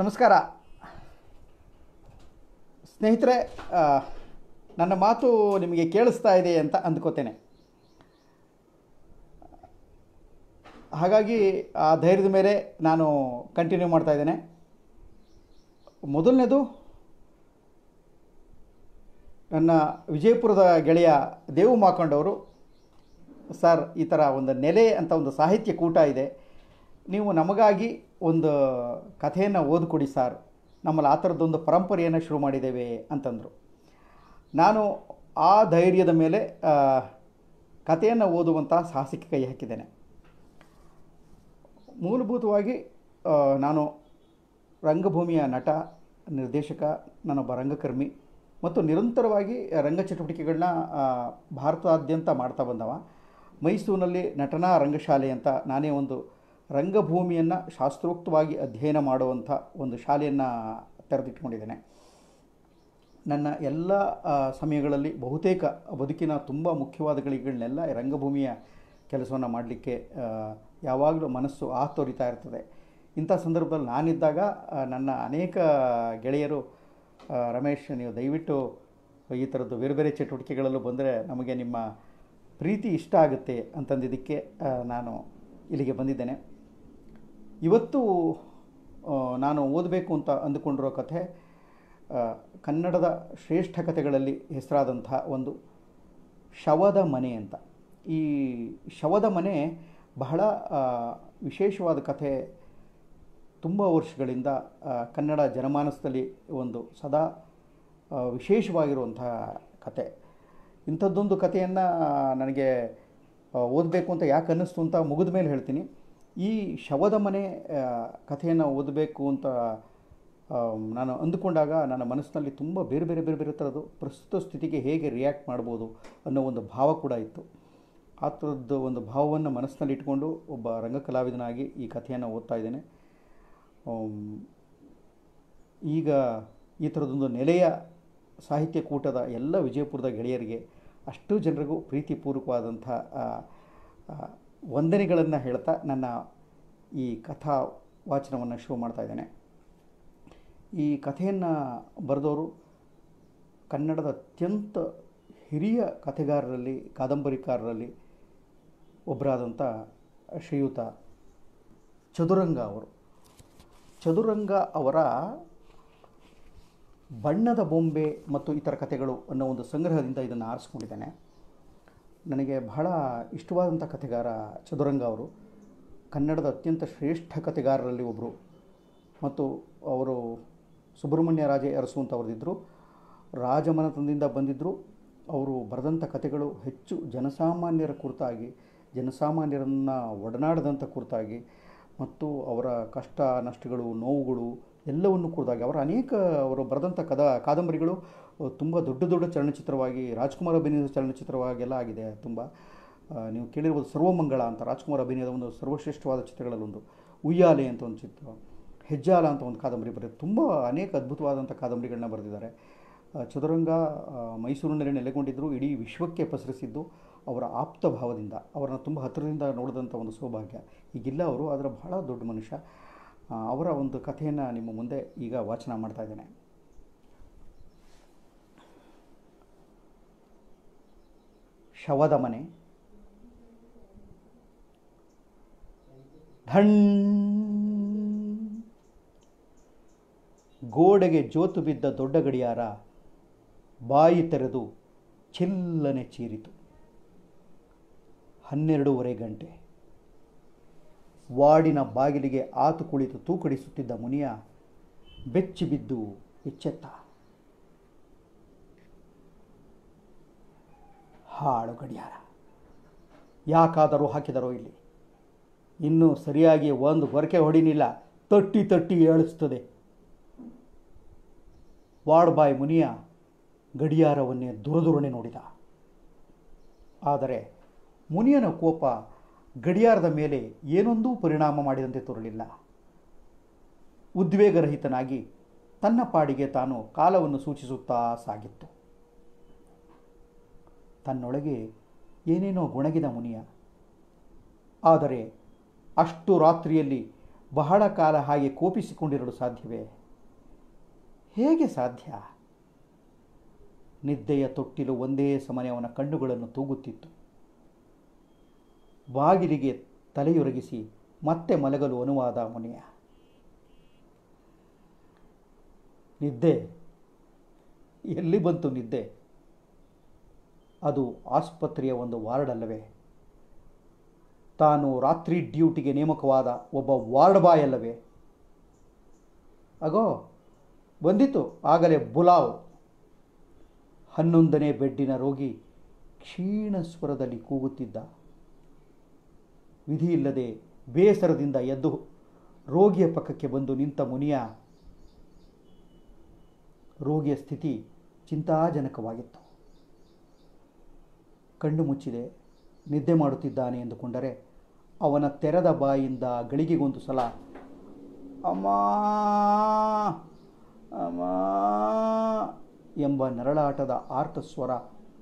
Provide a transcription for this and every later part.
ನಮಸ್ಕಾರ ಸ್ನೇಹಿತರೆ ಆ, ನನ್ನ ಮಾತು ನಿಮಗೆ ಕೇಳಿಸ್ತಾ ಇದೆ ಅಂತ ಅಂದ್ಕೋತೇನೆ ಹಾಗಾಗಿ ಆ ಧೈರ್ಯದ ಮೇಲೆ ನಾನು ಕಂಟಿನ್ಯೂ ಮಾಡ್ತಾ ಇದ್ದೇನೆ ಮೊದಲನೇದು ನನ್ನ ವಿಜಯಪುರದ ಗೆಳೆಯ ದೇವು ಮಾಕೊಂಡವರು ಸರ್ ಈ ಥರ ಒಂದು ನೆಲೆ ಅಂತ ಒಂದು ಸಾಹಿತ್ಯ ಕೂಟ ಇದೆ ನೀವು ನಮಗಾಗಿ ಒಂದು ಕಥೆಯನ್ನು ಓದಿಕೊಡಿ ಸರ್ ನಮ್ಮಲ್ಲಿ ಆ ಥರದ್ದೊಂದು ಪರಂಪರೆಯನ್ನು ಶುರು ಮಾಡಿದ್ದೇವೆ ಅಂತಂದರು ನಾನು ಆ ಧೈರ್ಯದ ಮೇಲೆ ಆ, ಕಥೆಯನ್ನು ಓದುವಂಥ ಸಾಹಸಕ್ಕೆ ಕೈ ಹಾಕಿದ್ದೇನೆ ಮೂಲಭೂತವಾಗಿ ಆ, ನಾನು ರಂಗಭೂಮಿಯ ನಟ ನಿರ್ದೇಶಕ ನಾನೊಬ್ಬ ರಂಗಕರ್ಮಿ ಮತ್ತು ನಿರಂತರವಾಗಿ ರಂಗ ಚಟುವಟಿಕೆಗಳನ್ನ ಆ, ಭಾರತಾದ್ಯಂತ ಮಾಡ್ತಾ ಬಂದವ ಮೈಸೂರಿನಲ್ಲಿ ನಟನಾ ರಂಗಶಾಲೆ ಅಂತ ನಾನೇ ಒಂದು ರಂಗಭೂಮಿಯನ್ನು ಶಾಸ್ತ್ರೋಕ್ತವಾಗಿ ಅಧ್ಯಯನ ಮಾಡುವಂಥ ಒಂದು ಶಾಲೆಯನ್ನು ತೆರೆದಿಟ್ಕೊಂಡಿದ್ದೇನೆ ನನ್ನ ಎಲ್ಲ ಆ, ಸಮಯಗಳಲ್ಲಿ ಬಹುತೇಕ ಬದುಕಿನ ತುಂಬ ಮುಖ್ಯವಾದ ಗಳಿಗಳನ್ನೆಲ್ಲ ಈ ರಂಗಭೂಮಿಯ ಕೆಲಸವನ್ನು ಮಾಡಲಿಕ್ಕೆ ಯಾವಾಗಲೂ ಮನಸ್ಸು ಆತೋರಿತಾ ಇರ್ತದೆ ಇಂಥ ಸಂದರ್ಭದಲ್ಲಿ ನಾನಿದ್ದಾಗ ಆ, ನನ್ನ ಅನೇಕ ಗೆಳೆಯರು ಆ, ರಮೇಶ್ ನೀವು ದಯವಿಟ್ಟು ಈ ಥರದ್ದು ಬೇರೆ ಬೇರೆ ಚಟುವಟಿಕೆಗಳಲ್ಲೂ ಬಂದರೆ ನಮಗೆ ನಿಮ್ಮ ಪ್ರೀತಿ ಇಷ್ಟ ಆಗುತ್ತೆ ಅಂತಂದಿದ್ದಕ್ಕೆ ಆ, ನಾನು ಇಲ್ಲಿಗೆ ಬಂದಿದ್ದೇನೆ ಇವತ್ತು ಆ, ನಾನು ಓದಬೇಕು ಅಂತ ಅಂದುಕೊಂಡಿರೋ ಕಥೆ ಆ, ಕನ್ನಡದ ಶ್ರೇಷ್ಠ ಕಥೆಗಳಲ್ಲಿ ಹೆಸರಾದಂಥ ಒಂದು ಶವದ ಮನೆ ಅಂತ ಈ ಶವದ ಮನೆ ಬಹಳ ಆ, ವಿಶೇಷವಾದ ಕಥೆ ತುಂಬ ವರ್ಷಗಳಿಂದ ಆ, ಕನ್ನಡ ಜನಮಾನಸದಲ್ಲಿ ಒಂದು ಸದಾ ಆ, ವಿಶೇಷವಾಗಿರುವಂಥ ಕತೆ ಇಂಥದ್ದೊಂದು ಕಥೆಯನ್ನು ನನಗೆ ಓದಬೇಕು ಅಂತ ಯಾಕೆ ಅನ್ನಿಸ್ತು ಅಂತ ಮುಗಿದ ಮೇಲೆ ಹೇಳ್ತೀನಿ ಈ ಶವದ ಮನೆ ಆ, ಕಥೆಯನ್ನು ಓದಬೇಕು ಅಂತ ಆ, ನಾನು ಅಂದುಕೊಂಡಾಗ ನನ್ನ ಮನಸ್ಸಿನಲ್ಲಿ ತುಂಬ ಬೇರೆ ಬೇರೆ ಬೇರೆ ಬೇರೆ ಥರದ್ದು ಪ್ರಸ್ತುತ ಸ್ಥಿತಿಗೆ ಹೇಗೆ ರಿಯಾಕ್ಟ್ ಮಾಡ್ಬೋದು ಅನ್ನೋ ಒಂದು ಭಾವ ಕೂಡ ಇತ್ತು ಆ ಥರದ್ದು ಒಂದು ಭಾವವನ್ನು ಮನಸ್ಸಿನಲ್ಲಿ ಇಟ್ಕೊಂಡು ಒಬ್ಬ ರಂಗಕಲಾವಿದನಾಗಿ ಈ ಕಥೆಯನ್ನು ಓದ್ತಾ ಇದ್ದೇನೆ ಆಮ್, ಈಗ ಈ ಥರದೊಂದು ನೆಲೆಯ ಸಾಹಿತ್ಯ ಕೂಟದ ಎಲ್ಲ ವಿಜಯಪುರದ ಗೆಳೆಯರಿಗೆ ಅಷ್ಟು ಜನರಿಗೂ ಪ್ರೀತಿಪೂರ್ವಕವಾದಂಥ ಆ, ಆ, ವಂದನೆಗಳನ್ನು ಹೇಳ್ತಾ ನನ್ನ ಈ ಕಥಾ ವಾಚನವನ್ನು ಶುರು ಮಾಡ್ತಾ ಇದ್ದೇನೆ ಈ ಕಥೆಯನ್ನು ಬರೆದವರು ಕನ್ನಡದ ಅತ್ಯಂತ ಹಿರಿಯ ಕಥೆಗಾರರಲ್ಲಿ ಕಾದಂಬರಿಕಾರರಲ್ಲಿ ಒಬ್ಬರಾದಂಥ ಶ್ರೀಯುತ ಚದುರಂಗ ಅವರು ಚದುರಂಗ ಅವರ ಬಣ್ಣದ ಬೊಂಬೆ ಮತ್ತು ಇತರ ಕಥೆಗಳು ಅನ್ನೋ ಒಂದು ಸಂಗ್ರಹದಿಂದ ಇದನ್ನು ಆರಿಸ್ಕೊಂಡಿದ್ದೇನೆ ನನಗೆ ಬಹಳ ಇಷ್ಟವಾದಂಥ ಕಥೆಗಾರ ಚದುರಂಗ ಅವರು ಕನ್ನಡದ ಅತ್ಯಂತ ಶ್ರೇಷ್ಠ ಕಥೆಗಾರರಲ್ಲಿ ಒಬ್ಬರು ಮತ್ತು ಅವರು ಸುಬ್ರಹ್ಮಣ್ಯ ರಾಜೆ ಅರಸು ಅಂತ ಅವರದಿದ್ದರು ರಾಜಮನೆತನದಿಂದ ಬಂದಿದ್ದರು ಅವರು ಬರೆದಂಥ ಕಥೆಗಳು ಹೆಚ್ಚು ಜನಸಾಮಾನ್ಯರ ಕುರಿತಾಗಿ ಜನಸಾಮಾನ್ಯರನ್ನು ಒಡನಾಡದಂಥ ಕುರಿತಾಗಿ ಮತ್ತು ಅವರ ಕಷ್ಟ ನಷ್ಟಗಳು ನೋವುಗಳು ಎಲ್ಲವನ್ನು ಕುರಿತಾಗಿ ಅವರ ಅನೇಕ ಅವರು ಬರೆದಂಥ ಕದ ಕಾದಂಬರಿಗಳು ತುಂಬ ದೊಡ್ಡ ದೊಡ್ಡ ಚಲನಚಿತ್ರವಾಗಿ ರಾಜ್ಕುಮಾರ್ ಅಭಿನಯದ ಚಲನಚಿತ್ರವಾಗೆಲ್ಲ ಆಗಿದೆ ತುಂಬ ಆ, ನೀವು ಕೇಳಿರ್ಬೋದು ಸರ್ವಮಂಗಳ ಅಂತ ರಾಜ್ಕುಮಾರ್ ಅಭಿನಯದ ಒಂದು ಸರ್ವಶ್ರೇಷ್ಠವಾದ ಚಿತ್ರಗಳಲ್ಲೊಂದು ಉಯ್ಯಾಲೆ ಅಂತ ಒಂದು ಚಿತ್ರ ಹೆಜ್ಜಾಲ ಅಂತ ಒಂದು ಕಾದಂಬರಿ ಬರೆದು ತುಂಬ ಅನೇಕ ಅದ್ಭುತವಾದಂಥ ಕಾದಂಬರಿಗಳನ್ನ ಬರೆದಿದ್ದಾರೆ ಆ, ಚದುರಂಗ ಆ, ಮೈಸೂರಿನಲ್ಲಿ ನೆಲೆಗೊಂಡಿದ್ದರು ಇಡೀ ವಿಶ್ವಕ್ಕೆ ಪಸರಿಸಿದ್ದು ಅವರ ಆಪ್ತ ಭಾವದಿಂದ ಅವರನ್ನು ತುಂಬ ಹತ್ತಿರದಿಂದ ನೋಡಿದಂಥ ಒಂದು ಸೌಭಾಗ್ಯ ಈಗಿಲ್ಲ ಅವರು ಅದರ ಬಹಳ ದೊಡ್ಡ ಮನುಷ್ಯ ಆ, ಅವರ ಒಂದು ಕಥೆಯನ್ನು ನಿಮ್ಮ ಮುಂದೆ ಈಗ ವಾಚನ ಮಾಡ್ತಾ ಇದ್ದೇನೆ ಶವದ ಮನೆ ಢಣ್ ಗೋಡೆಗೆ ಜೋತು ಬಿದ್ದ ದೊಡ್ಡ ಗಡಿಯಾರ ಬಾಯಿ ತೆರೆದು ಚಿಲ್ಲನೆ ಚೀರಿತು ಹನ್ನೆರಡೂವರೆ ಗಂಟೆ ವಾರ್ಡಿನ ಬಾಗಿಲಿಗೆ ಆತು ಕುಳಿತು ತೂಕಡಿಸುತ್ತಿದ್ದ ಮುನಿಯ ಬೆಚ್ಚಿ ಬಿದ್ದು ಎಚ್ಚೆತ್ತ ಹಾಳು ಗಡಿಯಾರ ಯಾಕಾದರೂ ಹಾಕಿದರೋ ಇಲ್ಲಿ ಇನ್ನೂ ಸರಿಯಾಗಿ ಒಂದು ಗೊರಕೆ ಹೊಡಿನಿಲ್ಲ ತಟ್ಟಿ ತಟ್ಟಿ ಏಳಿಸ್ತದೆ ವಾರ್ಡ್ ಬಾಯ್ ಮುನಿಯ ಗಡಿಯಾರವನ್ನೇ ದುರದುರನೆ ನೋಡಿದ ಆದರೆ ಮುನಿಯನ ಕೋಪ ಗಡಿಯಾರದ ಮೇಲೆ ಏನೊಂದೂ ಪರಿಣಾಮ ಮಾಡಿದಂತೆ ತೋರಲಿಲ್ಲ ಉದ್ವೇಗರಹಿತನಾಗಿ ತನ್ನ ಪಾಡಿಗೆ ತಾನು ಕಾಲವನ್ನು ಸೂಚಿಸುತ್ತಾ ಸಾಗಿತ್ತು ತನ್ನೊಳಗೆ ಏನೇನೋ ಗೊಣಗಿದ ಮುನಿಯ ಆದರೆ ಅಷ್ಟು ರಾತ್ರಿಯಲ್ಲಿ ಬಹಳ ಕಾಲ ಹಾಗೆ ಕೋಪಿಸಿಕೊಂಡಿರಲು ಸಾಧ್ಯವೇ ಹೇಗೆ ಸಾಧ್ಯ ನಿದ್ದೆಯ ತೊಟ್ಟಿಲು ಒಂದೇ ಸಮನೆ ಅವನ ಕಣ್ಣುಗಳನ್ನು ತೂಗುತ್ತಿತ್ತು ಬಾಗಿಲಿಗೆ ತಲೆಯೊರಗಿಸಿ ಮತ್ತೆ ಮಲಗಲು ಅನುವಾದ ಮುನಿಯ ನಿದ್ದೆ ಎಲ್ಲಿ ಬಂತು ನಿದ್ದೆ ಅದು ಆಸ್ಪತ್ರೆಯ ಒಂದು ವಾರ್ಡ್ ಅಲ್ಲವೇ ತಾನು ರಾತ್ರಿ ಡ್ಯೂಟಿಗೆ ನೇಮಕವಾದ ಒಬ್ಬ ವಾರ್ಡ್ ಬಾಯ್ ಅಲ್ಲವೇ ಅಗೋ ಬಂದಿತ್ತು ಆಗಲೇ ಬುಲಾವ್ ಹನ್ನೊಂದನೇ ಬೆಡ್ಡಿನ ರೋಗಿ ಕ್ಷೀಣ ಸ್ವರದಲ್ಲಿ ಕೂಗುತ್ತಿದ್ದ ವಿಧಿಯಿಲ್ಲದೆ ಬೇಸರದಿಂದ ಎದ್ದು ರೋಗಿಯ ಪಕ್ಕಕ್ಕೆ ಬಂದು ನಿಂತ ಮುನಿಯ ರೋಗಿಯ ಸ್ಥಿತಿ ಚಿಂತಾಜನಕವಾಗಿತ್ತು ಕಣ್ಣು ಮುಚ್ಚಿದೆ ನಿದ್ದೆ ಮಾಡುತ್ತಿದ್ದಾನೆ ಎಂದುಕೊಂಡರೆ ಅವನ ತೆರೆದ ಬಾಯಿಂದ ಗಳಿಗೆಗೊಂದು ಸಲ ಅಮ್ಮ ಅಮ್ಮ ಎಂಬ ನರಳಾಟದ ಆರ್ತ ಸ್ವರ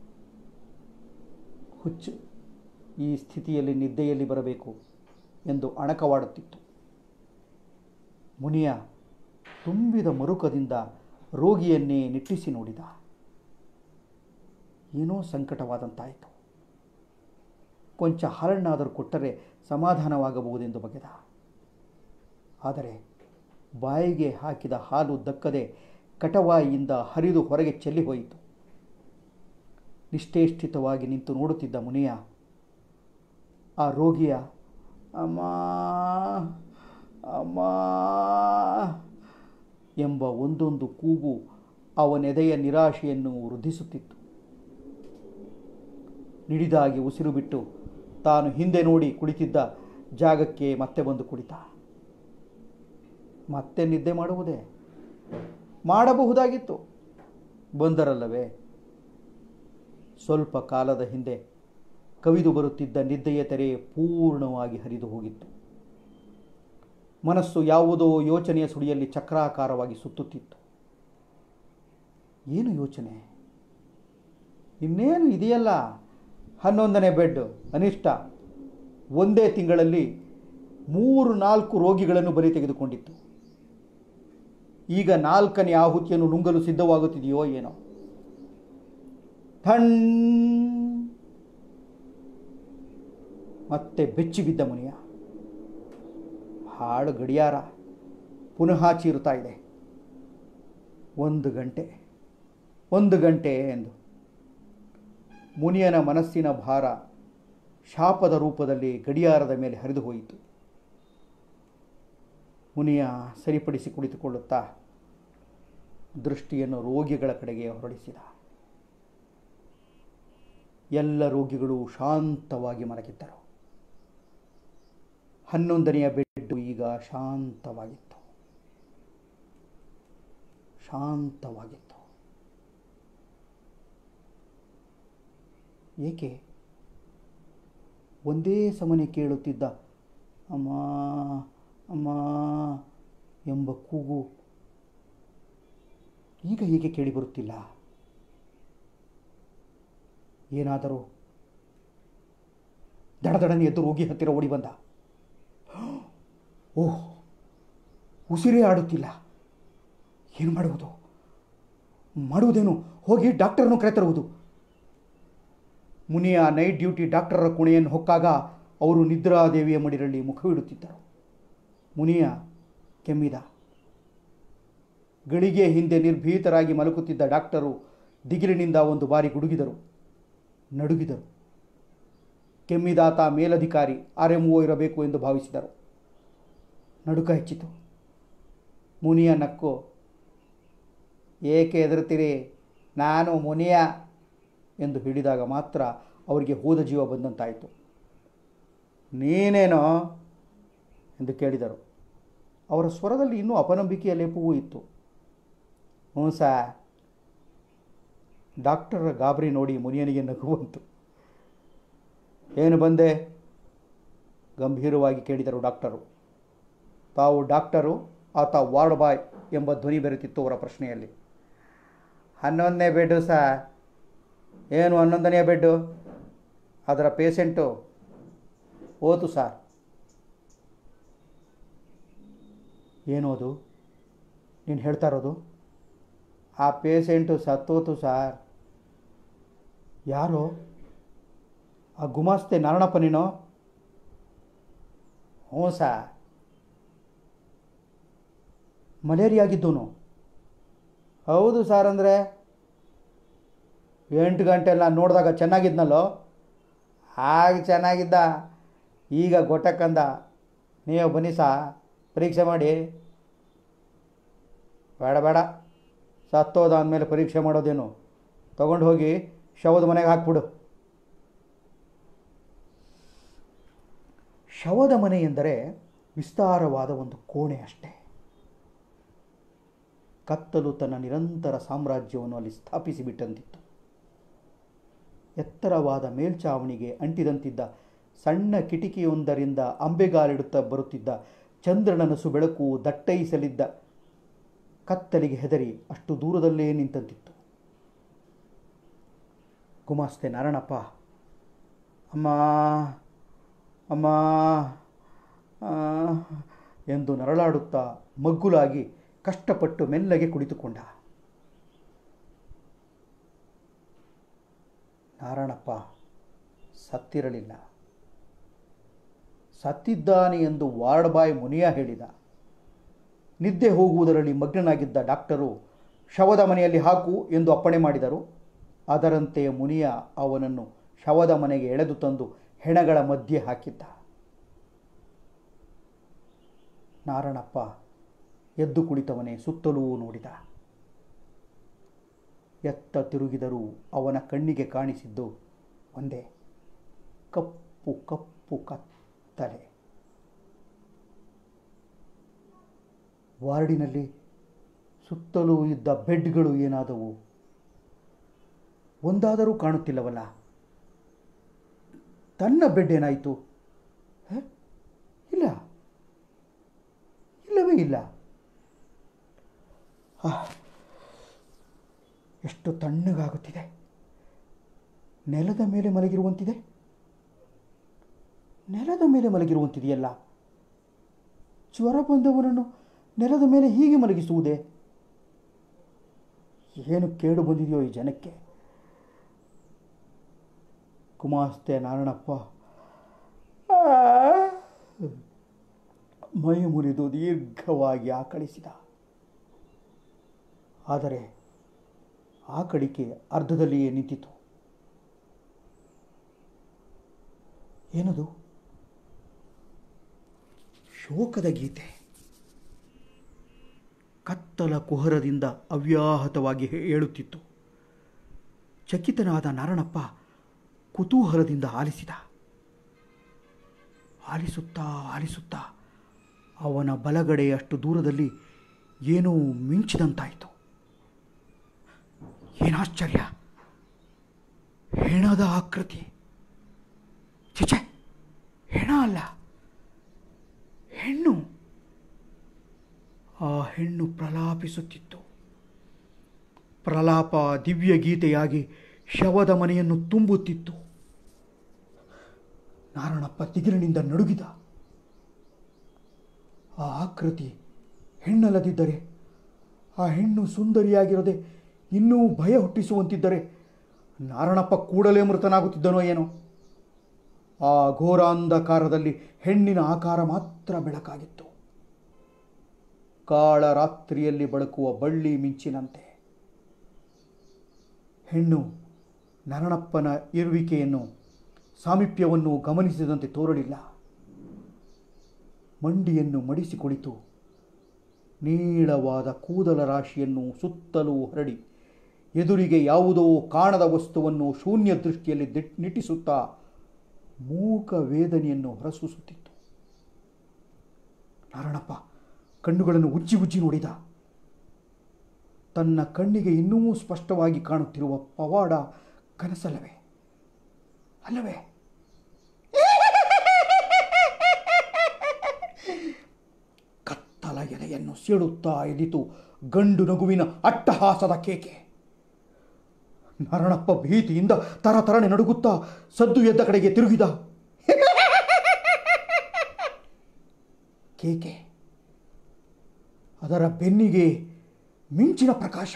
ಹುಚ್ಚು ಈ ಸ್ಥಿತಿಯಲ್ಲಿ ನಿದ್ದೆಯಲ್ಲಿ ಬರಬೇಕು ಎಂದು ಅಣಕವಾಡುತ್ತಿತ್ತು ಮುನಿಯ ತುಂಬಿದ ಮರುಕದಿಂದ ರೋಗಿಯನ್ನೇ ನಿಟ್ಟಿಸಿ ನೋಡಿದ ಏನೋ ಸಂಕಟವಾದಂತಾಯಿತು ಕೊಂಚ ಹಾಲನ್ನಾದರೂ ಕೊಟ್ಟರೆ ಸಮಾಧಾನವಾಗಬಹುದೆಂದು ಬಗೆದ ಆದರೆ ಬಾಯಿಗೆ ಹಾಕಿದ ಹಾಲು ದಕ್ಕದೆ ಕಟವಾಯಿಯಿಂದ ಹರಿದು ಹೊರಗೆ ಚೆಲ್ಲಿ ಹೋಯಿತು ನಿಷ್ಠೇಷ್ಟಿತವಾಗಿ ನಿಂತು ನೋಡುತ್ತಿದ್ದ ಮುನಿಯ ಆ ರೋಗಿಯ ಅಮ್ಮ ಅಮ್ಮ ಎಂಬ ಒಂದೊಂದು ಕೂಗು ಅವನೆದೆಯ ನಿರಾಶೆಯನ್ನು ವೃದ್ಧಿಸುತ್ತಿತ್ತು ನಿಡಿದಾಗಿ ಉಸಿರು ಬಿಟ್ಟು ತಾನು ಹಿಂದೆ ನೋಡಿ ಕುಳಿತಿದ್ದ ಜಾಗಕ್ಕೆ ಮತ್ತೆ ಬಂದು ಕುಳಿತ ಮತ್ತೆ ನಿದ್ದೆ ಮಾಡುವುದೇ ಮಾಡಬಹುದಾಗಿತ್ತು ಬಂದರಲ್ಲವೇ ಸ್ವಲ್ಪ ಕಾಲದ ಹಿಂದೆ ಕವಿದು ಬರುತ್ತಿದ್ದ ನಿದ್ದೆಯ ತೆರೆ ಪೂರ್ಣವಾಗಿ ಹರಿದು ಹೋಗಿತ್ತು ಮನಸ್ಸು ಯಾವುದೋ ಯೋಚನೆಯ ಸುಳಿಯಲ್ಲಿ ಚಕ್ರಾಕಾರವಾಗಿ ಸುತ್ತುತ್ತಿತ್ತು ಏನು ಯೋಚನೆ ಇನ್ನೇನು ಇದೆಯಲ್ಲ ಹನ್ನೊಂದನೇ ಬೆಡ್ ಅನಿಷ್ಟ ಒಂದೇ ತಿಂಗಳಲ್ಲಿ ಮೂರು ನಾಲ್ಕು ರೋಗಿಗಳನ್ನು ಬಲಿ ತೆಗೆದುಕೊಂಡಿತ್ತು ಈಗ ನಾಲ್ಕನೇ ಆಹುತಿಯನ್ನು ನುಂಗಲು ಸಿದ್ಧವಾಗುತ್ತಿದೆಯೋ ಏನೋ ಥಣ್ ಮತ್ತೆ ಬೆಚ್ಚಿ ಬಿದ್ದ ಮುನಿಯ ಹಾಳು ಗಡಿಯಾರ ಪುನಃ ಚೀರುತ್ತಾ ಇದೆ ಒಂದು ಗಂಟೆ ಒಂದು ಗಂಟೆ ಎಂದು ಮುನಿಯನ ಮನಸ್ಸಿನ ಭಾರ ಶಾಪದ ರೂಪದಲ್ಲಿ ಗಡಿಯಾರದ ಮೇಲೆ ಹರಿದು ಹೋಯಿತು ಮುನಿಯ ಸರಿಪಡಿಸಿ ಕುಳಿತುಕೊಳ್ಳುತ್ತಾ ದೃಷ್ಟಿಯನ್ನು ರೋಗಿಗಳ ಕಡೆಗೆ ಹೊರಡಿಸಿದ ಎಲ್ಲ ರೋಗಿಗಳು ಶಾಂತವಾಗಿ ಮಲಗಿದ್ದರು ಹನ್ನೊಂದನೆಯ ಬೆಡ್ಡು ಈಗ ಶಾಂತವಾಗಿತ್ತು ಶಾಂತವಾಗಿತ್ತು ಏಕೆ ಒಂದೇ ಸಮನೆ ಕೇಳುತ್ತಿದ್ದ ಅಮ್ಮ ಅಮ್ಮ ಎಂಬ ಕೂಗು ಈಗ ಹೀಗೆ ಕೇಳಿಬರುತ್ತಿಲ್ಲ ಏನಾದರೂ ದಡದಡನೆ ಎದ್ದು ರೋಗಿ ಹತ್ತಿರ ಓಡಿ ಬಂದ ಓಹ್ ಉಸಿರೇ ಆಡುತ್ತಿಲ್ಲ ಏನು ಮಾಡುವುದು ಮಾಡುವುದೇನು ಹೋಗಿ ಡಾಕ್ಟರನ್ನು ಕರೆತರುವುದು ಮುನಿಯ ನೈಟ್ ಡ್ಯೂಟಿ ಡಾಕ್ಟರರ ಕುಣೆಯನ್ನು ಹೊಕ್ಕಾಗ ಅವರು ನಿದ್ರಾದೇವಿಯ ಮಡಿರಲ್ಲಿ ಮುಖವಿಡುತ್ತಿದ್ದರು ಮುನಿಯ ಕೆಮ್ಮಿದ ಗಳಿಗೆ ಹಿಂದೆ ನಿರ್ಭೀತರಾಗಿ ಮಲಗುತ್ತಿದ್ದ ಡಾಕ್ಟರು ದಿಗಿಲಿನಿಂದ ಒಂದು ಬಾರಿ ಗುಡುಗಿದರು ನಡುಗಿದರು ಕೆಮ್ಮಿದಾತ ಮೇಲಧಿಕಾರಿ ಆರ್ ಎಂ ಒ ಇರಬೇಕು ಎಂದು ಭಾವಿಸಿದರು ನಡುಕ ಹೆಚ್ಚಿತು ಮುನಿಯ ನಕ್ಕು ಏಕೆ ಹೆದರುತ್ತೀರಿ ನಾನು ಮುನಿಯ ಎಂದು ಹೇಳಿದಾಗ ಮಾತ್ರ ಅವರಿಗೆ ಹೋದ ಜೀವ ಬಂದಂತಾಯಿತು ನೀನೇನೋ ಎಂದು ಕೇಳಿದರು ಅವರ ಸ್ವರದಲ್ಲಿ ಇನ್ನೂ ಅಪನಂಬಿಕೆಯ ಲೇಪವೂ ಇತ್ತು ಹ್ಞೂ ಸಾ ಡಾಕ್ಟರ್ ಗಾಬರಿ ನೋಡಿ ಮುನಿಯನಿಗೆ ನಗು ಬಂತು ಏನು ಬಂದೆ ಗಂಭೀರವಾಗಿ ಕೇಳಿದರು ಡಾಕ್ಟರು ತಾವು ಡಾಕ್ಟರು ಆತ ವಾರ್ಡ್ ಬಾಯ್ ಎಂಬ ಧ್ವನಿ ಬೆರೆತಿತ್ತು ಅವರ ಪ್ರಶ್ನೆಯಲ್ಲಿ ಹನ್ನೊಂದನೇ ಬೆಡ್ಡು ಸಾ ಏನು ಹನ್ನೊಂದನೆಯ ಬೆಡ್ಡು ಅದರ ಪೇಷೆಂಟು ಓತು ಸಾರ್ ಏನು ಅದು ನೀನು ಹೇಳ್ತಾ ಇರೋದು ಆ ಪೇಷೆಂಟು ಸತ್ತೋತು ಸಾರ್ ಯಾರು ಆ ಗುಮಾಸ್ತೆ ನಾರಾಯಣಪ್ಪ ನೀನು ಹ್ಞೂ ಸಾರ್ ಮಲೇರಿಯಾ ಆಗಿದ್ದವನು ಹೌದು ಸಾರ್ ಅಂದರೆ ಎಂಟು ಗಂಟೆಲ್ಲ ನೋಡಿದಾಗ ಚೆನ್ನಾಗಿದ್ನಲ್ಲೋ ಆಗ ಚೆನ್ನಾಗಿದ್ದ ಈಗ ಗೊಟ್ಟಕ್ಕಂದ ನೀವು ಬನ್ನಿ ಸಾ ಪರೀಕ್ಷೆ ಮಾಡಿ ಬೇಡ ಬೇಡ ಸತ್ತೋದ ಅಂದಮೇಲೆ ಪರೀಕ್ಷೆ ಮಾಡೋದೇನು ತಗೊಂಡು ಹೋಗಿ ಶವದ ಮನೆಗೆ ಹಾಕ್ಬಿಡು ಶವದ ಮನೆ ಎಂದರೆ ವಿಸ್ತಾರವಾದ ಒಂದು ಕೋಣೆ ಅಷ್ಟೇ ಕತ್ತಲು ತನ್ನ ನಿರಂತರ ಸಾಮ್ರಾಜ್ಯವನ್ನು ಅಲ್ಲಿ ಸ್ಥಾಪಿಸಿಬಿಟ್ಟಂತಿತ್ತು ಎತ್ತರವಾದ ಮೇಲ್ಛಾವಣಿಗೆ ಅಂಟಿದಂತಿದ್ದ ಸಣ್ಣ ಕಿಟಿಕಿಯೊಂದರಿಂದ ಅಂಬೆಗಾಲಿಡುತ್ತಾ ಬರುತ್ತಿದ್ದ ಚಂದ್ರನನಸು ಬೆಳಕು ದಟ್ಟೈಸಲಿದ್ದ ಕತ್ತಲಿಗೆ ಹೆದರಿ ಅಷ್ಟು ದೂರದಲ್ಲೇ ನಿಂತಂತಿತ್ತು ಗುಮಾಸ್ತೆ ನಾರಾಯಣಪ್ಪ ಅಮ್ಮ ಅಮ್ಮ ಆ, ಎಂದು ನರಳಾಡುತ್ತಾ ಮಗ್ಗುಲಾಗಿ ಕಷ್ಟಪಟ್ಟು ಮೆಲ್ಲಗೆ ಕುಳಿತುಕೊಂಡ ನಾರಾಯಣಪ್ಪ ಸತ್ತಿರಲಿಲ್ಲ ಸತ್ತಿದ್ದಾನೆ ಎಂದು ವಾರ್ಡ್ ಬಾಯ್ ಮುನಿಯ ಹೇಳಿದ ನಿದ್ದೆ ಹೋಗುವುದರಲ್ಲಿ ಮಗ್ನನಾಗಿದ್ದ ಡಾಕ್ಟರು ಶವದ ಮನೆಯಲ್ಲಿ ಹಾಕು ಎಂದು ಅಪ್ಪಣೆ ಮಾಡಿದರು ಅದರಂತೆ ಮುನಿಯ ಅವನನ್ನು ಶವದ ಮನೆಗೆ ಎಳೆದು ತಂದು ಹೆಣಗಳ ಮಧ್ಯೆ ಹಾಕಿದ್ದ ನಾರಣಪ್ಪ ಎದ್ದು ಕುಳಿತವನೇ ಸುತ್ತಲೂ ನೋಡಿದ ಎತ್ತ ತಿರುಗಿದರೂ ಅವನ ಕಣ್ಣಿಗೆ ಕಾಣಿಸಿದ್ದು ಒಂದೇ ಕಪ್ಪು ಕಪ್ಪು ಕತ್ತಲೆ ವಾರ್ಡಿನಲ್ಲಿ ಸುತ್ತಲೂ ಇದ್ದ ಬೆಡ್ಗಳು ಏನಾದವು ಒಂದಾದರೂ ಕಾಣುತ್ತಿಲ್ಲವಲ್ಲ ತನ್ನ ಬೆಡ್ ಏನಾಯಿತು ಹ? ಇಲ್ಲ ಇಲ್ಲವೇ ಇಲ್ಲ ಆಹ್, ಎಷ್ಟು ತಣ್ಣಗಾಗುತ್ತಿದೆ ನೆಲದ ಮೇಲೆ ಮಲಗಿರುವಂತಿದೆ ನೆಲದ ಮೇಲೆ ಮಲಗಿರುವಂತಿದೆಯಲ್ಲ ಜ್ವರ ಬಂದವನನ್ನು ನೆಲದ ಮೇಲೆ ಹೀಗೆ ಮಲಗಿಸುವುದೇ ಏನು ಕೇಡು ಬಂದಿದೆಯೋ ಈ ಜನಕ್ಕೆ ಕುಮಾಸ್ತೆ ನಾರಾಯಣಪ್ಪ ಆ, ಮೈ ಮುರಿದು ದೀರ್ಘವಾಗಿ ಆಕಳಿಸಿದ ಆದರೆ ಆಕಳಿಕೆ ಅರ್ಧದಲ್ಲಿಯೇ ನಿಂತಿತು ಏನದು ಶೋಕದ ಗೀತೆ ಕತ್ತಲ ಕುಹರದಿಂದ ಅವ್ಯಾಹತವಾಗಿ ಹೇ- ಹೇಳುತ್ತಿತ್ತು ಚಕಿತನಾದ ನಾರಣಪ್ಪ ಕುತೂಹಲದಿಂದ ಆಲಿಸಿದ ಆಲಿಸುತ್ತಾ ಆಲಿಸುತ್ತಾ ಅವನ ಬಲಗಡೆ ಅಷ್ಟು ದೂರದಲ್ಲಿ ಏನೋ ಮಿಂಚಿದಂತಾಯಿತು ಏನಾಶ್ಚರ್ಯ ಹೆಣದ ಆಕೃತಿ ಚಿಚೆ ಹೆಣ ಅಲ್ಲ ಹೆಣ್ಣು ಆ ಹೆಣ್ಣು ಪ್ರಲಾಪಿಸುತ್ತಿತ್ತು ಪ್ರಲಾಪ ದಿವ್ಯ ಗೀತೆಯಾಗಿ ಶವದ ಮನೆಯನ್ನು ತುಂಬುತ್ತಿತ್ತು ನಾರಣಪ್ಪ ತಿಗಿರಿನಿಂದ ನಡುಗಿದ ಆ ಆಕೃತಿ ಹೆಣ್ಣಲ್ಲದಿದ್ದರೆ ಆ ಹೆಣ್ಣು ಸುಂದರಿಯಾಗಿರದೆ ಇನ್ನೂ ಭಯ ಹುಟ್ಟಿಸುವಂತಿದ್ದರೆ ನಾರಣಪ್ಪ ಕೂಡಲೇ ಮೃತನಾಗುತ್ತಿದ್ದನೋ ಏನೋ ಆ ಘೋರಾಂಧಕಾರದಲ್ಲಿ ಹೆಣ್ಣಿನ ಆಕಾರ ಮಾತ್ರ ಬೆಳಕಾಗಿತ್ತು ಕಾಳ ರಾತ್ರಿಯಲ್ಲಿ ಬೆಳಕುವ ಬಳ್ಳಿ ಮಿಂಚಿನಂತೆ ಹೆಣ್ಣು ನರಣಪ್ಪನ ಇರುವಿಕೆಯನ್ನು ಸಾಮೀಪ್ಯವನ್ನು ಗಮನಿಸಿದಂತೆ ತೋರಲಿಲ್ಲ ಮಂಡಿಯನ್ನು ಮಡಿಸಿ ಕುಳಿತು ನೀಳವಾದ ಕೂದಲ ರಾಶಿಯನ್ನು ಸುತ್ತಲೂ ಹರಡಿ ಎದುರಿಗೆ ಯಾವುದೋ ಕಾಣದ ವಸ್ತುವನ್ನು ಶೂನ್ಯ ದೃಷ್ಟಿಯಲ್ಲಿ ದಿಟ್ ನಿಟ್ಟಿಸುತ್ತಾ ಮೂಕ ವೇದನೆಯನ್ನು ಹೊರಸೂಸುತ್ತಿತ್ತು ನಾರಾಯಣಪ್ಪ ಕಣ್ಣುಗಳನ್ನು ಉಜ್ಜಿ ಉಜ್ಜಿ ನೋಡಿದ ತನ್ನ ಕಣ್ಣಿಗೆ ಇನ್ನೂ ಸ್ಪಷ್ಟವಾಗಿ ಕಾಣುತ್ತಿರುವ ಪವಾಡ ಕನಸಲ್ಲವೇ ಅಲ್ಲವೇ ಕತ್ತಲ ಎಲೆಯನ್ನು ಸೀಳುತ್ತಾ ಎದಿತು ಗಂಡು ನಗುವಿನ ಅಟ್ಟಹಾಸದ ಕೇಕೆ ನರಣಪ್ಪ ಭೀತಿಯಿಂದ ತರತರನೆ ನಡುಗುತ್ತಾ ಸದ್ದು ಎದ್ದ ಕಡೆಗೆ ತಿರುಗಿದ ಕೇಕೆ ಅದರ ಬೆನ್ನಿಗೆ ಮಿಂಚಿನ ಪ್ರಕಾಶ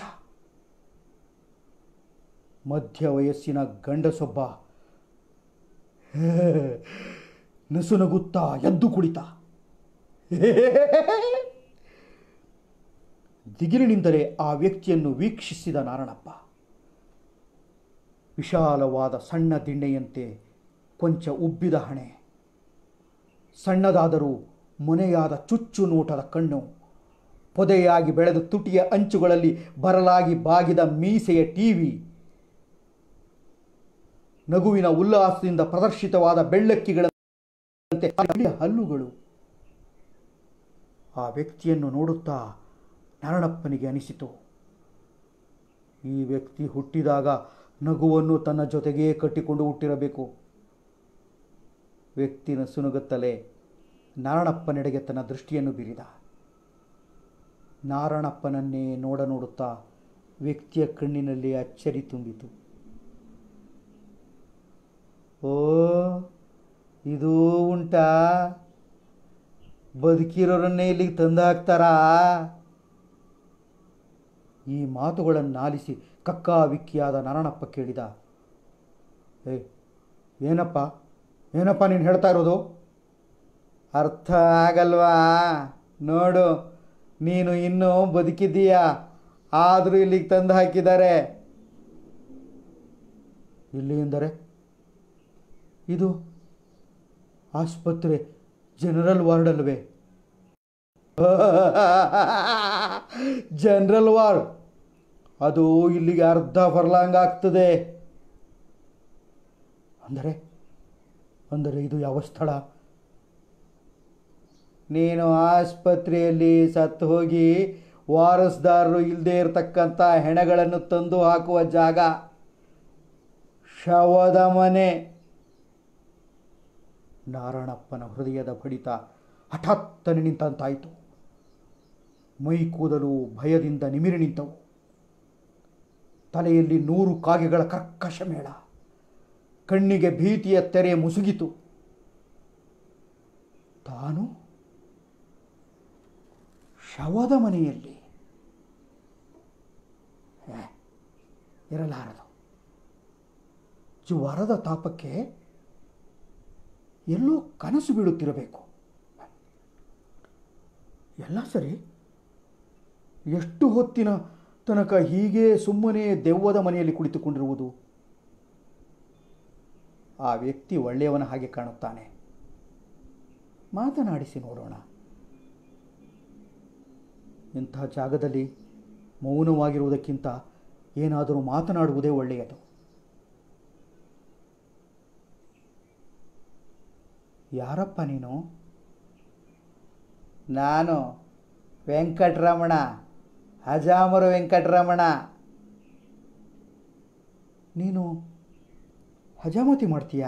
ಮಧ್ಯ ವಯಸ್ಸಿನ ಗಂಡಸೊಬ್ಬ ಹೇ, ನಸುನಗುತ್ತಾ ಎದ್ದು ಕುಳಿತ ದಿಗಿಲಿನಿಂದಲೇ ಆ ವ್ಯಕ್ತಿಯನ್ನು ವೀಕ್ಷಿಸಿದ ನಾರಣಪ್ಪ ವಿಶಾಲವಾದ ಸಣ್ಣ ದಿಣ್ಣೆಯಂತೆ ಕೊಂಚ ಉಬ್ಬಿದ ಹಣೆ ಸಣ್ಣದಾದರೂ ಮೊನೆಯಾದ ಚುಚ್ಚು ನೋಟದ ಕಣ್ಣು ಪೊದೆಯಾಗಿ ಬೆಳೆದ ತುಟಿಯ ಅಂಚುಗಳಲ್ಲಿ ಬರಲಾಗಿ ಬಾಗಿದ ಮೀಸೆಯ ಟಿವಿ ನಗುವಿನ ಉಲ್ಲಾಸದಿಂದ ಪ್ರದರ್ಶಿತವಾದ ಬೆಳ್ಳಕ್ಕಿಗಳಂತೆ ಹಳೆಯ ಹಲ್ಲುಗಳು ಆ ವ್ಯಕ್ತಿಯನ್ನು ನೋಡುತ್ತಾ ನಾರಣಪ್ಪನಿಗೆ ಅನಿಸಿತು ಈ ವ್ಯಕ್ತಿ ಹುಟ್ಟಿದಾಗ ನಗುವನ್ನು ತನ್ನ ಜೊತೆಗೇ ಕಟ್ಟಿಕೊಂಡು ಹುಟ್ಟಿರಬೇಕು ವ್ಯಕ್ತಿನ ಸುನುಗುತ್ತಲೇ ನಾರಣಪ್ಪನೆಡೆಗೆ ತನ್ನ ದೃಷ್ಟಿಯನ್ನು ಬೀರಿದ ನಾರಣಪ್ಪನನ್ನೇ ನೋಡ ನೋಡುತ್ತಾ ವ್ಯಕ್ತಿಯ ಕಣ್ಣಿನಲ್ಲಿ ಅಚ್ಚರಿ ತುಂಬಿತು ಓ ಇದೂ ಉಂಟಾ ಬದುಕಿರೋರನ್ನೇ ಇಲ್ಲಿಗೆ ತಂದು ಹಾಕ್ತಾರಾ ಈ ಮಾತುಗಳನ್ನಾಲಿಸಿ ಕಕ್ಕಾವಿಕ್ಕಿಯಾದ ನಾರಾಯಣಪ್ಪ ಕೇಳಿದ ಏ ಏನಪ್ಪ ಏನಪ್ಪ ನೀನು ಹೇಳ್ತಾ ಇರೋದು ಅರ್ಥ ಆಗಲ್ವಾ ನೋಡು ನೀನು ಇನ್ನೂ ಬದುಕಿದ್ದೀಯಾ ಆದರೂ ಇಲ್ಲಿಗೆ ತಂದು ಹಾಕಿದ್ದಾರೆ ಇಲ್ಲಿ ಎಂದರೆ ಇದು ಆಸ್ಪತ್ರೆ ಜನರಲ್ ವಾರ್ಡ್ ಅಲ್ವೇ ಜನರಲ್ ವಾರ್ಡ್ ಅದು ಇಲ್ಲಿಗೆ ಅರ್ಧ ಫರ್ಲಾಂಗ್ ಆಗ್ತದೆ ಅಂದರೆ ಅಂದರೆ ಇದು ಯಾವ ಸ್ಥಳ ನೀನು ಆಸ್ಪತ್ರೆಯಲ್ಲಿ ಸತ್ತು ಹೋಗಿ ವಾರಸ್ದಾರರು ಇಲ್ಲದೆ ಇರತಕ್ಕಂಥ ಹೆಣಗಳನ್ನು ತಂದು ಹಾಕುವ ಜಾಗ ಶವದ ಮನೆ ನಾರಾಯಣಪ್ಪನ ಹೃದಯದ ಬಡಿತ ಹಠಾತ್ತನೆ ನಿಂತಂತಾಯಿತು ಮೈ ಕೂದಲು ಭಯದಿಂದ ನಿಮಿರಿ ನಿಂತವು ತಲೆಯಲ್ಲಿ ನೂರು ಕಾಗೆಗಳ ಕರ್ಕಶ ಮೇಳ ಕಣ್ಣಿಗೆ ಭೀತಿಯ ತೆರೆ ಮುಸುಗಿತು ತಾನು ಶವದ ಮನೆಯಲ್ಲಿ ಹೇ, ಇರಲಾರದು ಜ್ವರದ ತಾಪಕ್ಕೆ ಎಲ್ಲೋ ಕನಸು ಬೀಳುತ್ತಿರಬೇಕು ಎಲ್ಲ ಸರಿ ಎಷ್ಟು ಹೊತ್ತಿನ ತನಕ ಹೀಗೆ ಸುಮ್ಮನೆ ದೆವ್ವದ ಮನೆಯಲ್ಲಿ ಕುಳಿತುಕೊಂಡಿರುವುದು ಆ ವ್ಯಕ್ತಿ ಒಳ್ಳೆಯವನ ಹಾಗೆ ಕಾಣುತ್ತಾನೆ ಮಾತನಾಡಿಸಿ ನೋಡೋಣ ಇಂಥ ಜಾಗದಲ್ಲಿ ಮೌನವಾಗಿರುವುದಕ್ಕಿಂತ ಏನಾದರೂ ಮಾತನಾಡುವುದೇ ಒಳ್ಳೆಯದು ಯಾರಪ್ಪ ನೀನು ನಾನು ವೆಂಕಟರಮಣ ಹಜಾಮರ ವೆಂಕಟರಮಣ ನೀನು ಹಜಾಮತಿ ಮಾಡ್ತೀಯಾ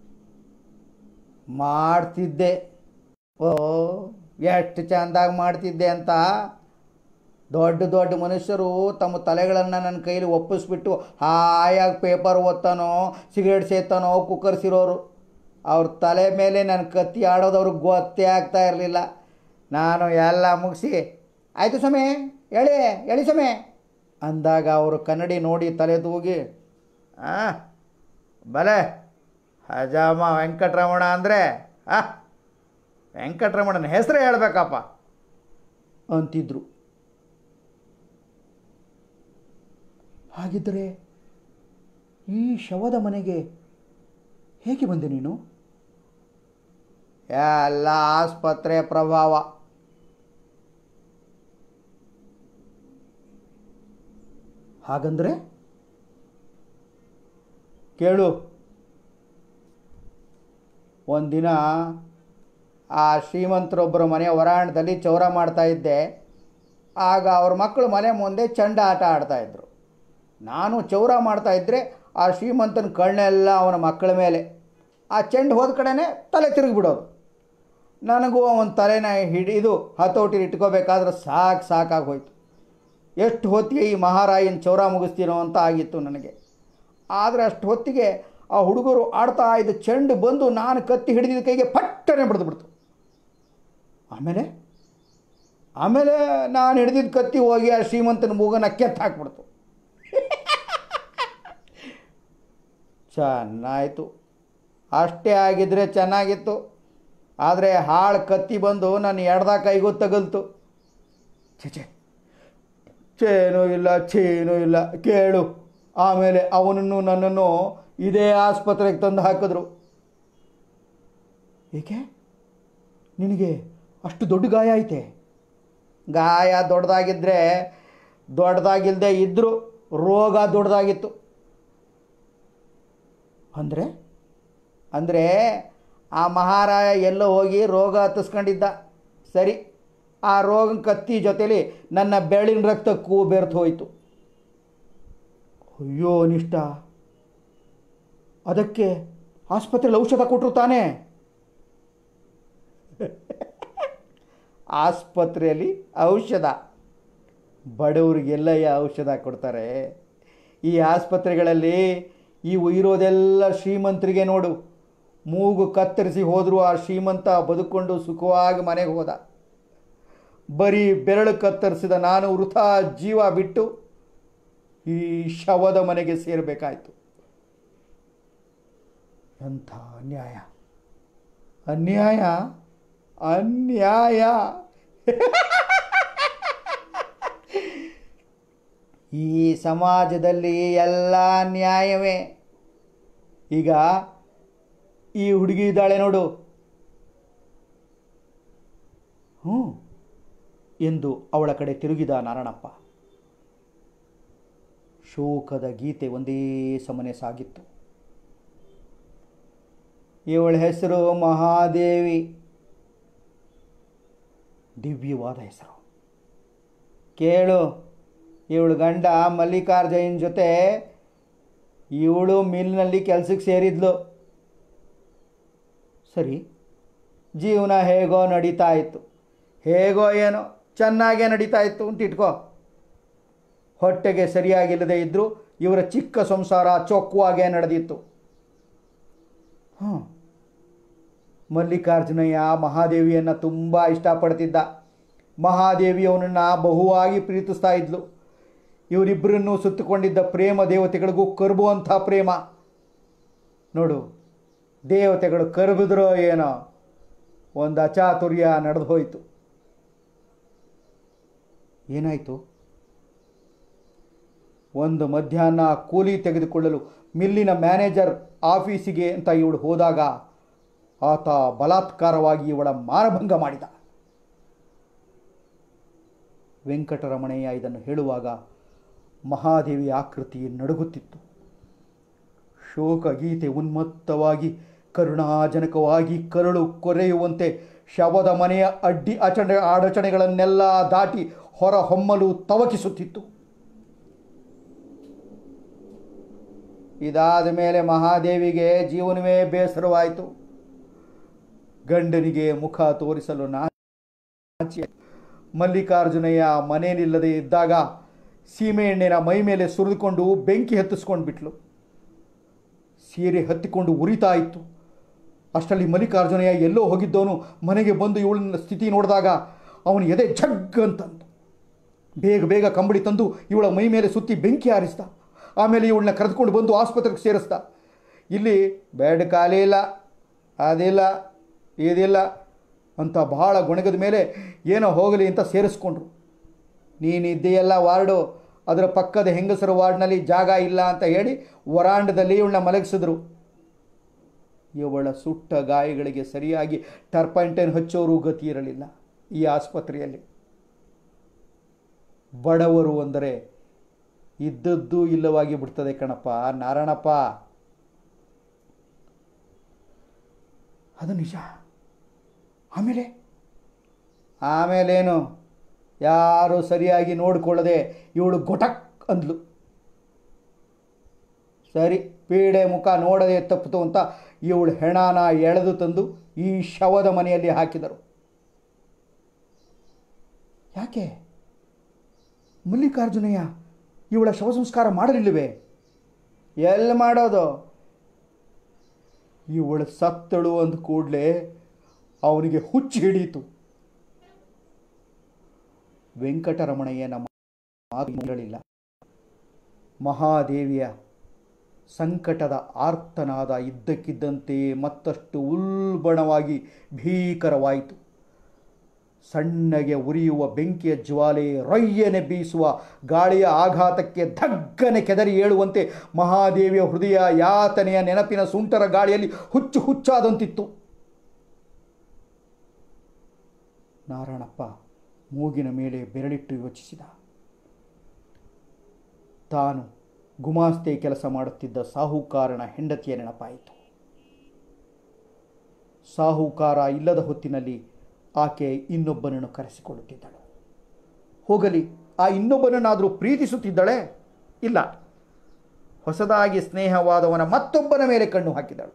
ಮಾಡ್ತಿದ್ದೆ ಓ ಎಷ್ಟು ಚೆಂದಾಗಿ ಮಾಡ್ತಿದ್ದೆ ಅಂತ ದೊಡ್ಡ ದೊಡ್ಡ ಮನುಷ್ಯರು ತಮ್ಮ ತಲೆಗಳನ್ನು ನನ್ನ ಕೈಲಿ ಒಪ್ಪಿಸ್ಬಿಟ್ಟು ಹಾಯಾಗಿ ಪೇಪರ್ ಓದ್ತಾನೋ ಸಿಗರೇಟ್ ಸೇತಾನೋ ಕುಕ್ಕರ್ಸಿರೋರು ಅವ್ರ ತಲೆ ಮೇಲೆ ನನ್ನ ಕತ್ತಿ ಆಡೋದು ಅವ್ರಿಗೆ ಗೊತ್ತೇ ಆಗ್ತಾ ಇರಲಿಲ್ಲ ನಾನು ಎಲ್ಲ ಮುಗಿಸಿ ಆಯಿತು ಸಮಯ ಹೇಳಿ ಹೇಳಿ ಸಮಯ ಅಂದಾಗ ಅವರು ಕನ್ನಡಿ ನೋಡಿ ತಲೆ ತೂಗಿ ಆ ಬಲೆ ಹಜಾಮ ವೆಂಕಟರಮಣ ಅಂದರೆ ಆ ವೆಂಕಟರಮಣನ ಹೆಸರೇ ಹೇಳಬೇಕಪ್ಪ ಅಂತಿದ್ರು ಹಾಗಿದ್ದರೆ ಈ ಶವದ ಮನೆಗೆ ಹೇಗೆ ಬಂದೆ ನೀನು ಎಲ್ಲ ಆಸ್ಪತ್ರೆ ಪ್ರಭಾವ ಹಾಗಂದ್ರೆ ಕೇಳು ಒಂದಿನ ಆ ಶ್ರೀಮಂತರೊಬ್ಬರ ಮನೆ ಹೊರಾಂಗಣದಲ್ಲಿ ಚೌರ ಮಾಡ್ತಾ ಇದ್ದೆ ಆಗ ಅವ್ರ ಮಕ್ಕಳು ಮನೆ ಮುಂದೆ ಚಂಡ ಆಟ ಆಡ್ತಾಯಿದ್ರು ನಾನು ಚೌರ ಮಾಡ್ತಾ ಇದ್ದರೆ ಆ ಶ್ರೀಮಂತನ ಕಣ್ಣೆಲ್ಲ ಅವನ ಮಕ್ಕಳ ಮೇಲೆ ಆ ಚೆಂಡು ಹೋದ ಕಡೆನೇ ತಲೆ ತಿರುಗಿಬಿಡೋದು ನನಗೂ ಅವನ ತಲೆನ ಹಿಡಿದು ಹತೋಟಿಲಿ ಇಟ್ಕೋಬೇಕಾದ್ರೆ ಸಾಕು ಸಾಕಾಗಿ ಹೋಯ್ತು ಎಷ್ಟು ಹೊತ್ತಿಗೆ ಈ ಮಹಾರಾಯನ ಚೌರ ಮುಗಿಸ್ತೀನೋ ಅಂತ ಆಗಿತ್ತು ನನಗೆ ಆದರೆ ಅಷ್ಟು ಹೊತ್ತಿಗೆ ಆ ಹುಡುಗರು ಆಡ್ತಾ ಇದ್ದ ಚೆಂಡು ಬಂದು ನಾನು ಕತ್ತಿ ಹಿಡಿದಿದ್ದ ಕೈಗೆ ಪಟ್ಟನೆ ಬಡಿದು ಬಿಡ್ತು ಆಮೇಲೆ ಆಮೇಲೆ ನಾನು ಹಿಡ್ದಿದ್ದ ಕತ್ತಿ ಹೋಗಿ ಆ ಶ್ರೀಮಂತನ ಮೂಗನ ಕೆತ್ತು ಹಾಕ್ಬಿಡ್ತು ಚೆನ್ನಾಯಿತು ಅಷ್ಟೇ ಆಗಿದ್ರೆ ಚೆನ್ನಾಗಿತ್ತು ಆದರೆ ಹಾಳು ಕತ್ತಿ ಬಂದು ನನ್ನ ಎಡ್ದ ಕೈಗೂ ತಗಲ್ತು ಛೇ ಚೇನೂ ಇಲ್ಲ ಚೇನೂ ಇಲ್ಲ ಕೇಳು ಆಮೇಲೆ ಅವನನ್ನು ನನ್ನನ್ನು ಇದೇ ಆಸ್ಪತ್ರೆಗೆ ತಂದು ಹಾಕಿದ್ರು ಏಕೆ ನಿನಗೆ ಅಷ್ಟು ದೊಡ್ಡ ಗಾಯ ಐತೆ ಗಾಯ ದೊಡ್ಡದಾಗಿದ್ದರೆ ದೊಡ್ಡದಾಗಿಲ್ಲದೆ ಇದ್ದರೂ ರೋಗ ದೊಡ್ಡದಾಗಿತ್ತು ಅಂದರೆ ಅಂದರೆ ಆ ಮಹಾರಾಯ ಎಲ್ಲೋ ಹೋಗಿ ರೋಗ ಹತ್ತಿಸ್ಕೊಂಡಿದ್ದ ಸರಿ ಆ ರೋಗ ಕತ್ತಿ ಜೊತೆಲಿ ನನ್ನ ಬೆಳ್ಳಿನ ರಕ್ತಕ್ಕೂ ಬೆರ್ತು ಹೋಯಿತು ಅಯ್ಯೋ ಅನಿಷ್ಟ ಅದಕ್ಕೆ ಆಸ್ಪತ್ರೆಯಲ್ಲಿ ಔಷಧ ಕೊಟ್ಟರು ತಾನೇ ಆಸ್ಪತ್ರೆಯಲ್ಲಿ ಔಷಧ ಬಡವರಿಗೆಲ್ಲ ಔಷಧ ಕೊಡ್ತಾರೆ ಈ ಆಸ್ಪತ್ರೆಗಳಲ್ಲಿ ಈ ಇರೋದೆಲ್ಲ ಶ್ರೀಮಂತರಿಗೆ ನೋಡು ಮೂಗು ಕತ್ತರಿಸಿ ಹೋದರೂ ಆ ಶ್ರೀಮಂತ ಬದುಕೊಂಡು ಸುಖವಾಗಿ ಮನೆಗೆ ಹೋದ ಬರೀ ಬೆರಳು ಕತ್ತರಿಸಿದ ನಾನು ವೃಥಾ ಜೀವ ಬಿಟ್ಟು ಈ ಶವದ ಮನೆಗೆ ಸೇರಬೇಕಾಯ್ತು ಎಂಥ ಅನ್ಯಾಯ ಅನ್ಯಾಯ ಅನ್ಯಾಯ ಈ ಸಮಾಜದಲ್ಲಿ ಎಲ್ಲ ನ್ಯಾಯವೇ ಈಗ ಈ ಹುಡುಗಿ ಇದ್ದಾಳೆ ನೋಡು ಹ್ಞೂ ಎಂದು ಅವಳ ಕಡೆ ತಿರುಗಿದ ನಾರಣಪ್ಪ ಶೋಕದ ಗೀತೆ ಒಂದೇ ಸಮನೆ ಸಾಗಿತ್ತು ಇವಳ ಹೆಸರು ಮಹಾದೇವಿ ದಿವ್ಯವಾದ ಹೆಸರು ಕೇಳು ಇವಳು ಗಂಡ ಮಲ್ಲಿಕಾರ್ಜುನ್ ಜೊತೆ ಇವಳು ಮಿಲ್ನಲ್ಲಿ ಕೆಲಸಕ್ಕೆ ಸೇರಿದ್ಲು ಸರಿ ಜೀವನ ಹೇಗೋ ನಡೀತಾ ಇತ್ತು ಹೇಗೋ ಏನೋ ಚೆನ್ನಾಗೇ ನಡೀತಾ ಇತ್ತು ಅಂತ ಇಟ್ಕೋ ಹೊಟ್ಟೆಗೆ ಸರಿಯಾಗಿಲ್ಲದೆ ಇದ್ದರೂ ಇವರ ಚಿಕ್ಕ ಸಂಸಾರ ಚೊಕ್ಕವಾಗೇ ನಡೆದಿತ್ತು ಹಾಂ ಮಲ್ಲಿಕಾರ್ಜುನಯ್ಯ ಮಹಾದೇವಿಯನ್ನು ತುಂಬ ಇಷ್ಟಪಡ್ತಿದ್ದ ಮಹಾದೇವಿ ಅವನನ್ನು ಬಹುವಾಗಿ ಪ್ರೀತಿಸ್ತಾ ಇದ್ಲು ಇವರಿಬ್ಬರನ್ನು ಸುತ್ತಕೊಂಡಿದ್ದ ಪ್ರೇಮ ದೇವತೆಗಳಿಗೂ ಕರುಬುವಂಥ ಪ್ರೇಮ ನೋಡು ದೇವತೆಗಳು ಕರಬಿದ್ರೋ ಏನೋ ಒಂದು ಅಚಾತುರ್ಯ ನಡೆದು ಹೋಯಿತು ಏನಾಯಿತು ಒಂದು ಮಧ್ಯಾಹ್ನ ಕೂಲಿ ತೆಗೆದುಕೊಳ್ಳಲು ಮಿಲ್ಲಿನ ಮ್ಯಾನೇಜರ್ ಆಫೀಸಿಗೆ ಅಂತ ಇವಳು ಹೋದಾಗ ಆತ ಬಲಾತ್ಕಾರವಾಗಿ ಇವಳ ಮಾನಭಂಗ ಮಾಡಿದ ವೆಂಕಟರಮಣಯ್ಯ ಇದನ್ನು ಹೇಳುವಾಗ ಮಹಾದೇವಿ ಆಕೃತಿ ನಡುಗುತ್ತಿತ್ತು ಶೋಕಗೀತೆ ಉನ್ಮತ್ತವಾಗಿ ಕರುಣಾಜನಕವಾಗಿ ಕರಳು ಕೊರೆಯುವಂತೆ ಶವದ ಮನೆಯ ಅಡ್ಡಿ ಅಚಣೆ ಅಡಚಣೆಗಳನ್ನೆಲ್ಲ ದಾಟಿ ಹೊರ ಹೊಮ್ಮಲು ತವಕಿಸುತ್ತಿತ್ತು ಇದಾದ ಮೇಲೆ ಮಹಾದೇವಿಗೆ ಜೀವನವೇ ಬೇಸರವಾಯಿತು ಗಂಡನಿಗೆ ಮುಖ ತೋರಿಸಲು ನಾಚಿ ಮಲ್ಲಿಕಾರ್ಜುನಯ್ಯ ಮನೆಯಲ್ಲಿಲ್ಲದೆ ಇದ್ದಾಗ ಸೀಮೆ ಎಣ್ಣೆನ ಮೈ ಮೇಲೆ ಸುರಿದುಕೊಂಡು ಬೆಂಕಿ ಹತ್ತಿಸ್ಕೊಂಡು ಬಿಟ್ಲು ಸೀರೆ ಹತ್ತಿಕೊಂಡು ಉರಿತಾ ಇತ್ತು ಅಷ್ಟರಲ್ಲಿ ಮಲ್ಲಿಕಾರ್ಜುನಯ್ಯ ಎಲ್ಲೋ ಹೋಗಿದ್ದವನು ಮನೆಗೆ ಬಂದು ಇವಳನ್ನ ಸ್ಥಿತಿ ನೋಡಿದಾಗ ಅವನು ಎದೆ ಝಗ್ ಅಂತಂದು ಬೇಗ ಬೇಗ ಕಂಬಳಿ ತಂದು ಇವಳ ಮೈ ಮೇಲೆ ಸುತ್ತಿ ಬೆಂಕಿ ಹಾರಿಸ್ದ ಆಮೇಲೆ ಇವಳನ್ನ ಕರೆದುಕೊಂಡು ಬಂದು ಆಸ್ಪತ್ರೆಗೆ ಸೇರಿಸ್ದ ಇಲ್ಲಿ ಬೆಡ್ ಖಾಲಿ ಇಲ್ಲ ಅದಿಲ್ಲ ಇದಿಲ್ಲ ಅಂತ ಬಹಳ ಗೊಣಗದ ಮೇಲೆ ಏನೋ ಹೋಗಲಿ ಅಂತ ಸೇರಿಸ್ಕೊಂಡ್ರು ನೀನಿದ್ದೆಯಲ್ಲ ವಾರ್ಡು ಅದರ ಪಕ್ಕದ ಹೆಂಗಸರ ವಾರ್ಡ್ನಲ್ಲಿ ಜಾಗ ಇಲ್ಲ ಅಂತ ಹೇಳಿ ವರಾಂಡದಲ್ಲಿ ಇವಳನ್ನ ಮಲಗಿಸಿದ್ರು ಇವಳ ಸುಟ್ಟ ಗಾಯಗಳಿಗೆ ಸರಿಯಾಗಿ ಟರ್ಪಂಟೈನ್ ಹಚ್ಚೋರು ಗತಿ ಇರಲಿಲ್ಲ ಈ ಆಸ್ಪತ್ರೆಯಲ್ಲಿ ಬಡವರು ಅಂದರೆ ಇದ್ದದ್ದು ಇಲ್ಲವಾಗಿ ಬಿಡ್ತದೆ ಕಣಪ್ಪ ನಾರಾಯಣಪ್ಪ ಅದು ನಿಜ ಆಮೇಲೆ ಆಮೇಲೇನು ಯಾರು ಸರಿಯಾಗಿ ನೋಡಿಕೊಳ್ಳದೆ ಇವಳು ಗೊಟಕ್ ಅಂದ್ಲು ಸರಿ ಪೀಡೆ ಮುಖ ನೋಡದೆ ತಪ್ಪಿತು ಅಂತ ಇವಳು ಹೆಣಾನ ಎಳೆದು ತಂದು ಈ ಶವದ ಮನೆಯಲ್ಲಿ ಹಾಕಿದರು ಯಾಕೆ ಮಲ್ಲಿಕಾರ್ಜುನಯ್ಯ ಇವಳ ಶವ ಸಂಸ್ಕಾರ ಮಾಡಲಿಲ್ಲವೇ ಎಲ್ಲಿ ಮಾಡೋದು ಇವಳು ಸತ್ತಳು ಅಂದ ಕೂಡಲೇ ಅವನಿಗೆ ಹುಚ್ಚು ಹಿಡೀತು ವೆಂಕಟರಮಣಯ್ಯನ ಮಾತು ಕೇಳಲಿಲ್ಲ ಮಹಾದೇವಿಯ ಸಂಕಟದ ಆರ್ತನಾದ ಇದ್ದಕ್ಕಿದ್ದಂತೆ ಮತ್ತಷ್ಟು ಉಲ್ಬಣವಾಗಿ ಭೀಕರವಾಯಿತು ಸಣ್ಣಗೆ ಉರಿಯುವ ಬೆಂಕಿಯ ಜ್ವಾಲೆ ರೊಯ್ಯನೆ ಬೀಸುವ ಗಾಳಿಯ ಆಘಾತಕ್ಕೆ ಧಗ್ಗನೆ ಕೆದರಿ ಏಳುವಂತೆ ಮಹಾದೇವಿಯ ಹೃದಯ ಯಾತನೆಯ ನೆನಪಿನ ಸುಂಟರ ಗಾಳಿಯಲ್ಲಿ ಹುಚ್ಚು ಹುಚ್ಚಾದಂತಿತ್ತು ನಾರಾಯಣಪ್ಪ ಮೂಗಿನ ಮೇಲೆ ಬೆರಳಿಟ್ಟು ಯೋಚಿಸಿದ ತಾನು ಗುಮಾಸ್ತೆ ಕೆಲಸ ಮಾಡುತ್ತಿದ್ದ ಸಾಹುಕಾರನ ಹೆಂಡತಿಯ ನೆನಪಾಯಿತು ಸಾಹುಕಾರ ಇಲ್ಲದ ಹೊತ್ತಿನಲ್ಲಿ ಆಕೆ ಇನ್ನೊಬ್ಬನನ್ನು ಕರೆಸಿಕೊಳ್ಳುತ್ತಿದ್ದಳು ಹೋಗಲಿ ಆ ಇನ್ನೊಬ್ಬನನ್ನಾದರೂ ಪ್ರೀತಿಸುತ್ತಿದ್ದಳೆ ಇಲ್ಲ ಹೊಸದಾಗಿ ಸ್ನೇಹವಾದವನ ಮತ್ತೊಬ್ಬನ ಮೇಲೆ ಕಣ್ಣು ಹಾಕಿದಳು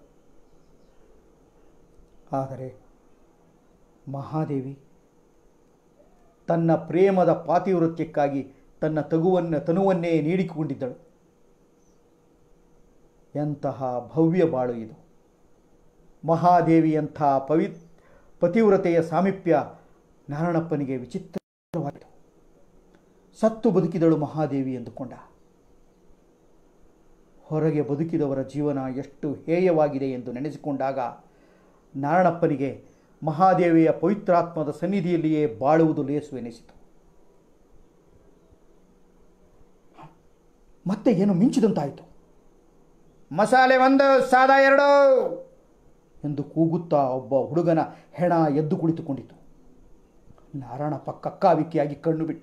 ಆದರೆ ಮಹಾದೇವಿ ತನ್ನ ಪ್ರೇಮದ ಪಾತಿವೃತ್ಯಕ್ಕಾಗಿ ತನ್ನ ತಗುವನ್ನು ತನುವನ್ನೇ ನೀಡಿಕೊಂಡಿದ್ದಳು ಎಂತಹ ಭವ್ಯ ಬಾಳು ಇದು ಮಹಾದೇವಿಯಂಥ ಪವಿ ಪತಿವ್ರತೆಯ ಸಾಮೀಪ್ಯ ನಾರಾಯಣಪ್ಪನಿಗೆ ವಿಚಿತ್ರವಾಯಿತು ಸತ್ತು ಬದುಕಿದಳು ಮಹಾದೇವಿ ಎಂದುಕೊಂಡ ಹೊರಗೆ ಬದುಕಿದವರ ಜೀವನ ಎಷ್ಟು ಹೇಯವಾಗಿದೆ ಎಂದು ನೆನೆಸಿಕೊಂಡಾಗ ನಾರಾಯಣಪ್ಪನಿಗೆ ಮಹಾದೇವಿಯ ಪವಿತ್ರಾತ್ಮದ ಸನ್ನಿಧಿಯಲ್ಲಿಯೇ ಬಾಳುವುದು ಲೇಸು ಎನಿಸಿತು ಮತ್ತೆ ಏನು ಮಿಂಚಿದಂತಾಯಿತು ಮಸಾಲೆ ಒಂದು ಸಾದಾ ಎರಡು ಎಂದು ಕೂಗುತ್ತಾ ಒಬ್ಬ ಹುಡುಗನ ಹೆಣ ಎದ್ದು ಕುಳಿತುಕೊಂಡಿತು ನಾರಾಯಣಪ್ಪ ಕಕ್ಕಾವಿಕ್ಕಿಯಾಗಿ ಕಣ್ಣು ಬಿಟ್ಟ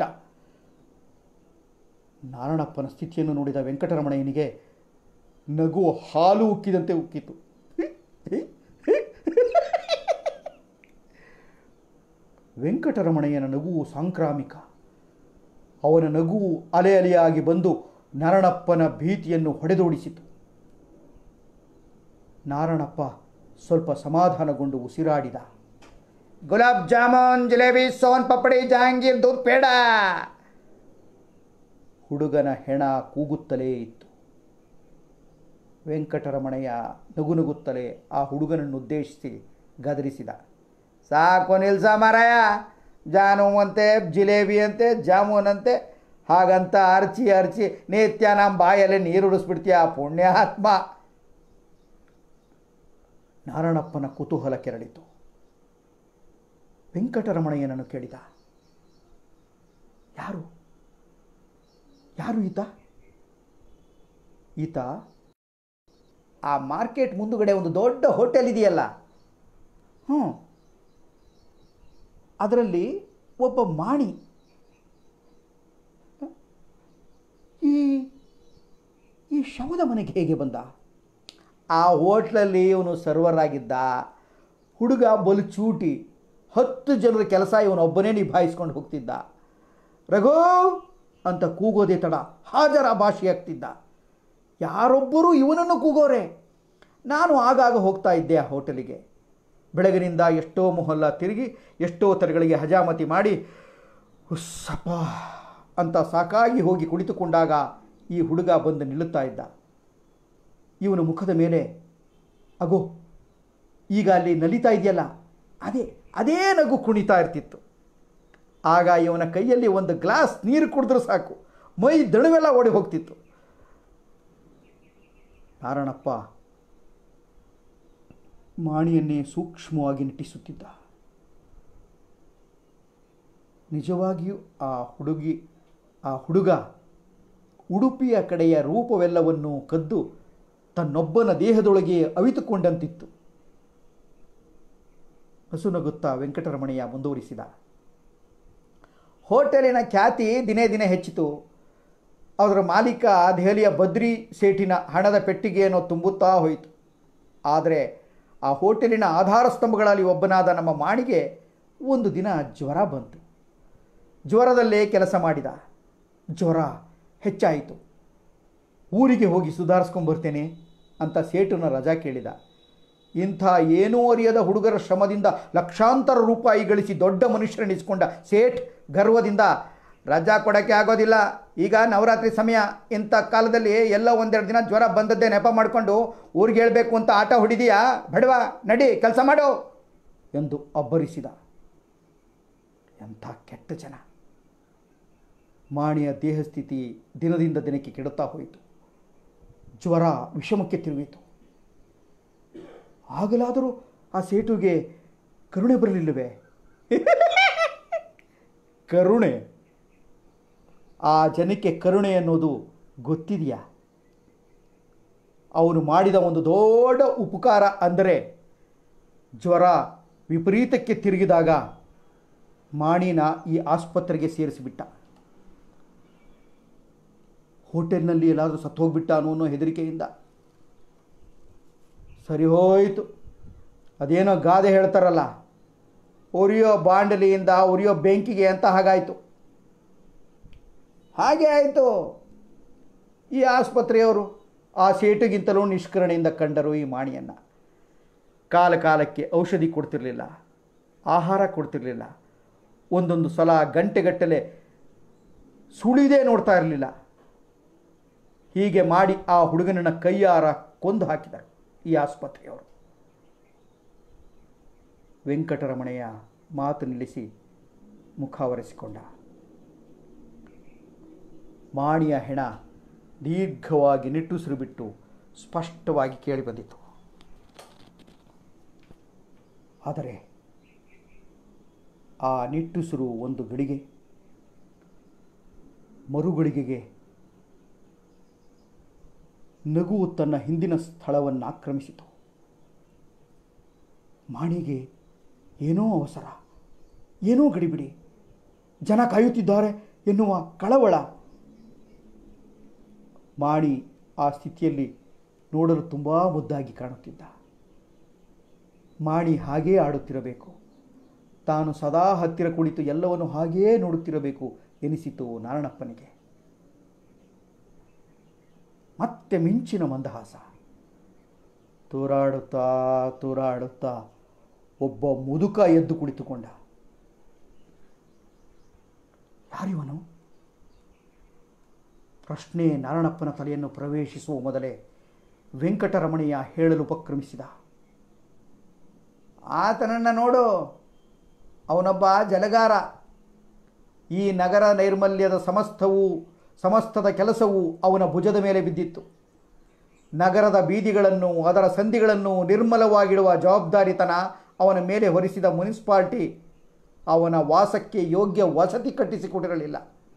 ನಾರಾಯಣಪ್ಪನ ಸ್ಥಿತಿಯನ್ನು ನೋಡಿದ ವೆಂಕಟರಮಣಯ್ಯನಿಗೆ ನಗು ಹಾಲು ಉಕ್ಕಿದಂತೆ ಉಕ್ಕಿತು ವೆಂಕಟರಮಣಯ್ಯನ ನಗುವು ಸಾಂಕ್ರಾಮಿಕ ಅವನ ನಗುವು ಅಲೆ ಅಲೆಯಾಗಿ ಬಂದು ನಾರಾಯಣಪ್ಪನ ಭೀತಿಯನ್ನು ಹೊಡೆದೋಡಿಸಿತು ನಾರಾಯಣಪ್ಪ ಸ್ವಲ್ಪ ಸಮಾಧಾನಗೊಂಡು ಉಸಿರಾಡಿದ ಗುಲಾಬ್ ಜಾಮೂನ್ ಜಿಲೇಬಿ ಸೋನ್ ಪಪಡಿ ಜಹಾಂಗೀರ್ ದೂದ್ ಪೇಡ ಹುಡುಗನ ಹೆಣ ಕೂಗುತ್ತಲೇ ಇತ್ತು ವೆಂಕಟರಮಣಯ್ಯ ನಗುನಗುತ್ತಲೇ ಆ ಹುಡುಗನನ್ನು ಉದ್ದೇಶಿಸಿ ಗದರಿಸಿದ ಸಾಕು ನಿಲ್ಸ ಮಾರಾಯ ಜಾನು ಅಂತೆ ಜಿಲೇಬಿ ಅಂತೆ ಜಾಮೂನ್ ಅಂತೆ ಹಾಗಂತ ಅರ್ಚಿ ಅರ್ಚಿ ನಿತ್ಯ ನಮ್ಮ ಬಾಯಲ್ಲಿ ನೀರು ಉಡಿಸ್ಬಿಡ್ತೀಯ ಪುಣ್ಯಾತ್ಮ ನಾರಾಯಣಪ್ಪನ ಕುತೂಹಲ ಕೆರಳಿತು ವೆಂಕಟರಮಣಯ್ಯನನ್ನು ಕೇಳಿದ ಯಾರು ಯಾರು ಈತ ಈತ ಆ ಮಾರ್ಕೆಟ್ ಮುಂದುಗಡೆ ಒಂದು ದೊಡ್ಡ ಹೋಟೆಲ್ ಇದೆಯಲ್ಲ ಹ್ಞೂ ಅದರಲ್ಲಿ ಒಬ್ಬ ಮಾಣಿ ಈ ಈ ಶವದ ಮನೆಗೆ ಹೇಗೆ ಬಂದ ಆ ಹೋಟ್ಲಲ್ಲಿ ಇವನು ಸರ್ವರ್ ಆಗಿದ್ದ ಹುಡುಗ ಬಲು ಚೂಟಿ ಹತ್ತು ಜನರ ಕೆಲಸ ಇವನೊಬ್ಬನೇ ನಿಭಾಯಿಸ್ಕೊಂಡು ಹೋಗ್ತಿದ್ದ ರಘು ಅಂತ ಕೂಗೋದೇ ತಡ ಹಾಜರ ಭಾಷೆಯಾಗ್ತಿದ್ದ ಯಾರೊಬ್ಬರೂ ಇವನನ್ನು ಕೂಗೋರೆ ನಾನು ಆಗಾಗ ಹೋಗ್ತಾ ಇದ್ದೆ ಆ ಹೋಟೆಲಿಗೆ ಬೆಳಗಿನಿಂದ ಎಷ್ಟೋ ಮೊಹಲ್ಲ ತಿರುಗಿ ಎಷ್ಟೋ ತರಗಳಿಗೆ ಹಜಾಮತಿ ಮಾಡಿ ಹುಸ್ಸಪ್ಪ ಅಂತ ಸಾಕಾಗಿ ಹೋಗಿ ಕುಳಿತುಕೊಂಡಾಗ ಈ ಹುಡುಗ ಬಂದು ನಿಲ್ಲುತ್ತಾ ಇದ್ದ ಇವನ ಮುಖದ ಮೇಲೆ ಅಗೋ ಈಗ ಅಲ್ಲಿ ನಲಿತಾ ಇದೆಯಲ್ಲ ಅದೇ ಅದೇ ನಗು ಕುಣಿತಾ ಇರ್ತಿತ್ತು ಆಗ ಇವನ ಕೈಯಲ್ಲಿ ಒಂದು ಗ್ಲಾಸ್ ನೀರು ಕುಡಿದ್ರೂ ಸಾಕು ಮೈ ದಣವೆಲ್ಲ ಓಡಿ ಹೋಗ್ತಿತ್ತು ನಾರಾಯಣಪ್ಪ ಮಾಣಿಯನ್ನೇ ಸೂಕ್ಷ್ಮವಾಗಿ ನಟಿಸುತ್ತಿದ್ದ ನಿಜವಾಗಿಯೂ ಆ ಹುಡುಗಿ ಆ ಹುಡುಗ ಉಡುಪಿಯ ಕಡೆಯ ರೂಪವೆಲ್ಲವನ್ನು ಕದ್ದು ತನ್ನೊಬ್ಬನ ದೇಹದೊಳಗೆ ಅವಿತುಕೊಂಡಂತಿತ್ತು ಹಸುನಗುತ್ತಾ ವೆಂಕಟರಮಣಯ್ಯ ಮುಂದುವರಿಸಿದ ಹೋಟೆಲಿನ ಖ್ಯಾತಿ ದಿನೇ ದಿನೇ ಹೆಚ್ಚಿತು ಅದರ ಮಾಲೀಕ ದೆಹಲಿಯ ಬದ್ರಿ ಸೇಠಿನ ಹಣದ ಪೆಟ್ಟಿಗೆಯನ್ನು ತುಂಬುತ್ತಾ ಹೋಯಿತು ಆದರೆ ಆ ಹೋಟೆಲಿನ ಆಧಾರ ಸ್ತಂಭಗಳಲ್ಲಿ ಒಬ್ಬನಾದ ನಮ್ಮ ಮಾಣಿಗೆ ಒಂದು ದಿನ ಜ್ವರ ಬಂತು ಜ್ವರದಲ್ಲೇ ಕೆಲಸ ಮಾಡಿದ ಜ್ವರ ಹೆಚ್ಚಾಯಿತು ಊರಿಗೆ ಹೋಗಿ ಸುಧಾರಿಸ್ಕೊಂಬರ್ತೇನೆ ಅಂತ ಸೇಟುನ ರಜಾ ಕೇಳಿದ ಇಂಥ ಏನೂ ಅರಿಯದ ಹುಡುಗರ ಶ್ರಮದಿಂದ ಲಕ್ಷಾಂತರ ರೂಪಾಯಿ ಗಳಿಸಿ ದೊಡ್ಡ ಮನುಷ್ಯರನ್ನಿಸ್ಕೊಂಡ ಸೇಠ್ ಗರ್ವದಿಂದ ರಜಾ ಕೊಡೋಕ್ಕೆ ಆಗೋದಿಲ್ಲ ಈಗ ನವರಾತ್ರಿ ಸಮಯ ಇಂಥ ಕಾಲದಲ್ಲಿ ಎಲ್ಲ ಒಂದೆರಡು ದಿನ ಜ್ವರ ಬಂದದ್ದೇ ನೆಪ ಮಾಡಿಕೊಂಡು ಊರಿಗೆ ಹೇಳಬೇಕು ಅಂತ ಆಟ ಹೊಡಿದೀಯಾ ಬಡವಾ ನಡಿ ಕೆಲಸ ಮಾಡು ಎಂದು ಅಬ್ಬರಿಸಿದ ಎಂಥ ಕೆಟ್ಟ ಜನ ಮಾಣಿಯ ದೇಹಸ್ಥಿತಿ ದಿನದಿಂದ ದಿನಕ್ಕೆ ಕೆಡುತ್ತಾ ಹೋಯಿತು ಜ್ವರ ವಿಷಮಕ್ಕೆ ತಿರುಗಿತು ಆಗಲಾದರೂ ಆ ಸೇಟುಗೆ ಕರುಣೆ ಬರಲಿಲ್ಲವೇ ಕರುಣೆ ಆ ಜನಕ್ಕೆ ಕರುಣೆ ಅನ್ನೋದು ಗೊತ್ತಿದೆಯಾ ಅವನು ಮಾಡಿದ ಒಂದು ದೊಡ್ಡ ಉಪಕಾರ ಅಂದರೆ ಜ್ವರ ವಿಪರೀತಕ್ಕೆ ತಿರುಗಿದಾಗ ಮಾಣಿನ ಈ ಆಸ್ಪತ್ರೆಗೆ ಸೇರಿಸಿಬಿಟ್ಟ ಹೋಟೆಲ್ನಲ್ಲಿ ಎಲ್ಲಾದರೂ ಸತ್ತು ಹೋಗ್ಬಿಟ್ಟಾನು ಅನ್ನೋ ಹೆದರಿಕೆಯಿಂದ ಸರಿ ಹೋಯಿತು ಅದೇನೋ ಗಾದೆ ಹೇಳ್ತಾರಲ್ಲ ಉರಿಯೋ ಬಾಂಡಲಿಯಿಂದ ಉರಿಯೋ ಬೆಂಕಿಗೆ ಅಂತ ಹಾಗಾಯಿತು ಹಾಗೆ ಆಯಿತು ಈ ಆಸ್ಪತ್ರೆಯವರು ಆ ಸೇಟುಗಿಂತಲೂ ನಿಷ್ಕರಣೆಯಿಂದ ಕಂಡರು ಈ ಮಾಣಿಯನ್ನು ಕಾಲ ಕಾಲಕ್ಕೆ ಔಷಧಿ ಕೊಡ್ತಿರಲಿಲ್ಲ ಆಹಾರ ಕೊಡ್ತಿರಲಿಲ್ಲ ಒಂದೊಂದು ಸಲ ಗಂಟೆಗಟ್ಟಲೆ ಸುಳಿದೇ ನೋಡ್ತಾ ಇರಲಿಲ್ಲ ಹೀಗೆ ಮಾಡಿ ಆ ಹುಡುಗನನ್ನ ಕೈಯಾರ ಕೊಂದು ಹಾಕಿದರು ಈ ಆಸ್ಪತ್ರೆಯವರು ವೆಂಕಟರಮಣಯ್ಯ ಮಾತು ನಿಲ್ಲಿಸಿ ಮುಖ ಒರೆಸಿಕೊಂಡ ಮಾಣಿಯ ಹೆಣ ದೀರ್ಘವಾಗಿ ನಿಟ್ಟುಸಿರು ಬಿಟ್ಟು ಸ್ಪಷ್ಟವಾಗಿ ಕೇಳಿಬಂದಿತು ಆದರೆ ಆ ನಿಟ್ಟುಸಿರು ಒಂದು ಗಳಿಗೆ ಮರುಗಳಿಗೆಗೆ ನಗುವು ತನ್ನ ಹಿಂದಿನ ಸ್ಥಳವನ್ನು ಆಕ್ರಮಿಸಿತು ಮಾಣಿಗೆ ಏನೋ ಅವಸರ ಏನೋ ಗಡಿಬಿಡಿ ಜನ ಕಾಯುತ್ತಿದ್ದಾರೆ ಎನ್ನುವ ಕಳವಳ ಮಾಣಿ ಆ ಸ್ಥಿತಿಯಲ್ಲಿ ನೋಡಲು ತುಂಬ ಮುದ್ದಾಗಿ ಕಾಣುತ್ತಿದ್ದ ಮಾಣಿ ಹಾಗೇ ಆಡುತ್ತಿರಬೇಕು ತಾನು ಸದಾ ಹತ್ತಿರ ಕುಳಿತು ಎಲ್ಲವನ್ನು ಹಾಗೇ ನೋಡುತ್ತಿರಬೇಕು ಎನಿಸಿತು ನಾರಣಪ್ಪನಿಗೆ ಮತ್ತೆ ಮಿಂಚಿನ ಮಂದಹಾಸ ತೂರಾಡುತ್ತಾ ತೂರಾಡುತ್ತಾ ಒಬ್ಬ ಮುದುಕ ಎದ್ದು ಕುಳಿತುಕೊಂಡ ಯಾರಿವನು ಪ್ರಶ್ನೆ ನಾರಣಪ್ಪನ ತಲೆಯನ್ನು ಪ್ರವೇಶಿಸುವ ಮೊದಲೇ ವೆಂಕಟರಮಣಯ್ಯ ಹೇಳಲು ಉಪಕ್ರಮಿಸಿದ ಆತನನ್ನು ನೋಡು ಅವನೊಬ್ಬ ಜಲಗಾರ ಈ ನಗರ ನೈರ್ಮಲ್ಯದ ಸಮಸ್ತವು ಸಮಸ್ತದ ಕೆಲಸವು ಅವನ ಭುಜದ ಮೇಲೆ ಬಿದ್ದಿತ್ತು ನಗರದ ಬೀದಿಗಳನ್ನು ಅದರ ಸಂಧಿಗಳನ್ನು ನಿರ್ಮಲವಾಗಿಡುವ ಜವಾಬ್ದಾರಿತನ ಅವನ ಮೇಲೆ ಹೊರಿಸಿದ ಮುನ್ಸಿಪಾಲ್ಟಿ ಅವನ ವಾಸಕ್ಕೆ ಯೋಗ್ಯ ವಸತಿ ಕಟ್ಟಿಸಿಕೊಟ್ಟಿರಲಿಲ್ಲ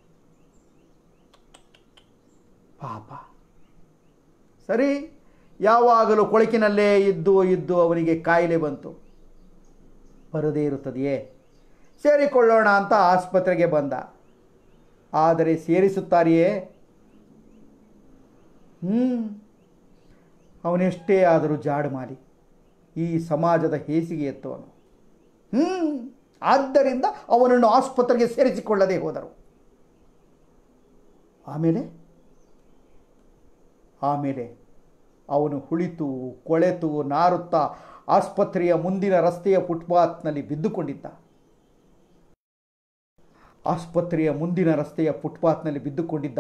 ಪಾಪ ಸರಿ ಯಾವಾಗಲೂ ಕೊಳಕಿನಲ್ಲೇ ಇದ್ದು ಇದ್ದು ಅವನಿಗೆ ಕಾಯಿಲೆ ಬಂತು ಬರದೇ ಇರುತ್ತದೆಯೇ ಸೇರಿಕೊಳ್ಳೋಣ ಅಂತ ಆಸ್ಪತ್ರೆಗೆ ಬಂದ ಆದರೆ ಸೇರಿಸುತ್ತಾರೆಯೇ ಹ್ಞೂ ಅವನೆಷ್ಟೇ ಆದರೂ ಜಾಡುಮಾಲಿ ಈ ಸಮಾಜದ ಹೇಸಿಗೆ ಎತ್ತವನು ಹ್ಞೂ ಆದ್ದರಿಂದ ಅವನನ್ನು ಆಸ್ಪತ್ರೆಗೆ ಸೇರಿಸಿಕೊಳ್ಳದೆ ಹೋದರು ಆಮೇಲೆ ಆಮೇಲೆ ಅವನು ಹುಳಿತು ಕೊಳೆತು ನಾರುತ್ತಾ ಆಸ್ಪತ್ರೆಯ ಮುಂದಿನ ರಸ್ತೆಯ ಫುಟ್ಪಾತ್ನಲ್ಲಿ ಬಿದ್ದುಕೊಂಡಿದ್ದ ಆಸ್ಪತ್ರೆಯ ಮುಂದಿನ ರಸ್ತೆಯ ಫುಟ್ಪಾತ್ನಲ್ಲಿ ಬಿದ್ದುಕೊಂಡಿದ್ದ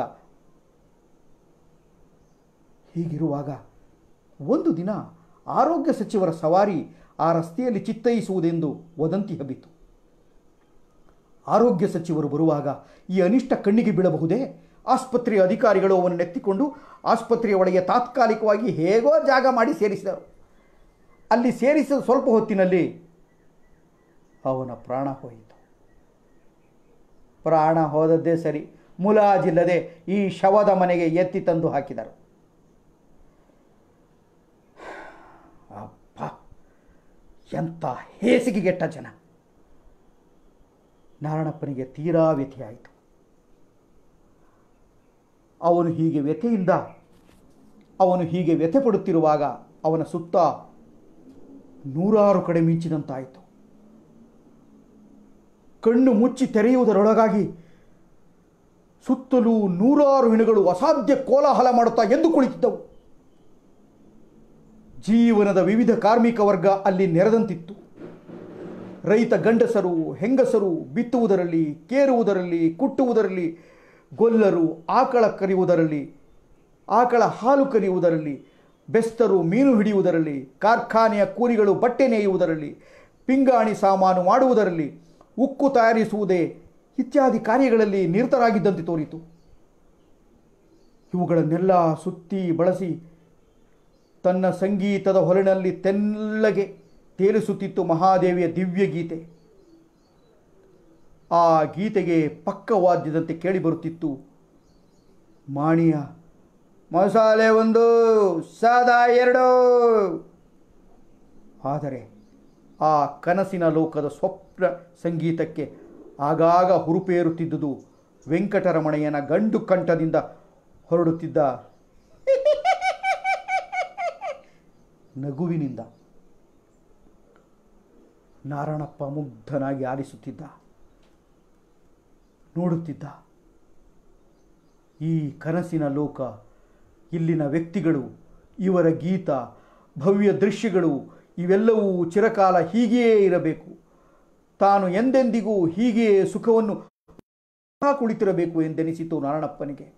ಹೀಗಿರುವಾಗ ಒಂದು ದಿನ ಆರೋಗ್ಯ ಸಚಿವರ ಸವಾರಿ ಆ ರಸ್ತೆಯಲ್ಲಿ ಚಿತ್ತೈಸುವುದೆಂದು ವದಂತಿ ಹಬ್ಬಿತು ಆರೋಗ್ಯ ಸಚಿವರು ಬರುವಾಗ ಈ ಅನಿಷ್ಟ ಕಣ್ಣಿಗೆ ಬೀಳಬಹುದೇ ಆಸ್ಪತ್ರೆಯ ಅಧಿಕಾರಿಗಳು ಅವನನ್ನು ಎತ್ತಿಕೊಂಡು ಆಸ್ಪತ್ರೆಯ ಒಳಗೆ ತಾತ್ಕಾಲಿಕವಾಗಿ ಹೇಗೋ ಜಾಗ ಮಾಡಿ ಸೇರಿಸಿದರು ಅಲ್ಲಿ ಸೇರಿಸಿದ ಸ್ವಲ್ಪ ಹೊತ್ತಿನಲ್ಲಿ ಅವನ ಪ್ರಾಣ ಹೋಯಿತು ಪ್ರಾಣ ಹೋದದ್ದೇ ಸರಿ ಮುಲಾಜಿಲ್ಲದೆ ಈ ಶವದ ಮನೆಗೆ ಎತ್ತಿ ತಂದು ಹಾಕಿದರು ಅಪ್ಪ ಎಂಥ ಹೇಸಿಗೆಗೆಟ್ಟ ಜನ ನಾರಾಯಣಪ್ಪನಿಗೆ ತೀರಾ ವ್ಯಥೆಯಾಯಿತು ಅವನು ಹೀಗೆ ವ್ಯಥೆಯಿಂದ ಅವನು ಹೀಗೆ ವ್ಯಥೆ ಪಡುತ್ತಿರುವಾಗ ಅವನ ಸುತ್ತ ನೂರಾರು ಕಡೆ ಮಿಂಚಿದಂತಾಯಿತು ಕಣ್ಣು ಮುಚ್ಚಿ ತೆರೆಯುವುದರೊಳಗಾಗಿ ಸುತ್ತಲೂ ನೂರಾರು ಹೆಣುಗಳು ಅಸಾಧ್ಯ ಕೋಲಾಹಲ ಮಾಡುತ್ತಾ ಎದ್ದು ಕುಳಿತಿದ್ದವು ಜೀವನದ ವಿವಿಧ ಕಾರ್ಮಿಕ ವರ್ಗ ಅಲ್ಲಿ ನೆರೆದಂತಿತ್ತು ರೈತ ಗಂಡಸರು ಹೆಂಗಸರು ಬಿತ್ತುವುದರಲ್ಲಿ ಕೇರುವುದರಲ್ಲಿ ಕುಟ್ಟುವುದರಲ್ಲಿ ಗೊಲ್ಲರು ಆಕಳ ಕರೆಯುವುದರಲ್ಲಿ ಆಕಳ ಹಾಲು ಕರೆಯುವುದರಲ್ಲಿ ಬೆಸ್ತರು ಮೀನು ಹಿಡಿಯುವುದರಲ್ಲಿ ಕಾರ್ಖಾನೆಯ ಕೂಲಿಗಳು ಬಟ್ಟೆ ನೇಯುವುದರಲ್ಲಿ ಪಿಂಗಾಣಿ ಸಾಮಾನು ಮಾಡುವುದರಲ್ಲಿ ಉಕ್ಕು ತಯಾರಿಸುವುದೇ ಇತ್ಯಾದಿ ಕಾರ್ಯಗಳಲ್ಲಿ ನಿರತರಾಗಿದ್ದಂತೆ ತೋರಿತು ಇವುಗಳನ್ನೆಲ್ಲ ಸುತ್ತಿ ಬಳಸಿ ತನ್ನ ಸಂಗೀತದ ಹೊರನಲ್ಲಿ ತೆಲ್ಲಗೆ ತೇಲಿಸುತ್ತಿತ್ತು ಮಹಾದೇವಿಯ ದಿವ್ಯ ಗೀತೆ ಆ ಗೀತೆಗೆ ಪಕ್ಕವಾದ್ಯದಂತೆ ಕೇಳಿಬರುತ್ತಿತ್ತು ಮಾಣಿಯ ಮಸಾಲೆ ಒಂದು ಸಾದಾ ಎರಡು ಆದರೆ ಆ ಕನಸಿನ ಲೋಕದ ಸ್ವಪ್ನ ಸಂಗೀತಕ್ಕೆ ಆಗಾಗ ಹುರುಪೇರುತ್ತಿದ್ದುದು ವೆಂಕಟರಮಣಯ್ಯನ ಗಂಡು ಕಂಠದಿಂದ ಹೊರಡುತ್ತಿದ್ದ ನಗುವಿನಿಂದ ನಾರಾಯಣಪ್ಪ ಮುಗ್ಧನಾಗಿ ಆಲಿಸುತ್ತಿದ್ದ ನೋಡುತ್ತಿದ್ದ ಈ ಕನಸಿನ ಲೋಕ ಇಲ್ಲಿನ ವ್ಯಕ್ತಿಗಳು ಇವರ ಗೀತ ಭವ್ಯ ದೃಶ್ಯಗಳು ಇವೆಲ್ಲವೂ ಚಿರಕಾಲ ಹೀಗೆಯೇ ಇರಬೇಕು ತಾನು ಎಂದೆಂದಿಗೂ ಹೀಗೆಯೇ ಸುಖವನ್ನು ಕುಳಿತಿರಬೇಕು ಎಂದೆನಿಸಿತು ನಾರಾಯಣಪ್ಪನಿಗೆ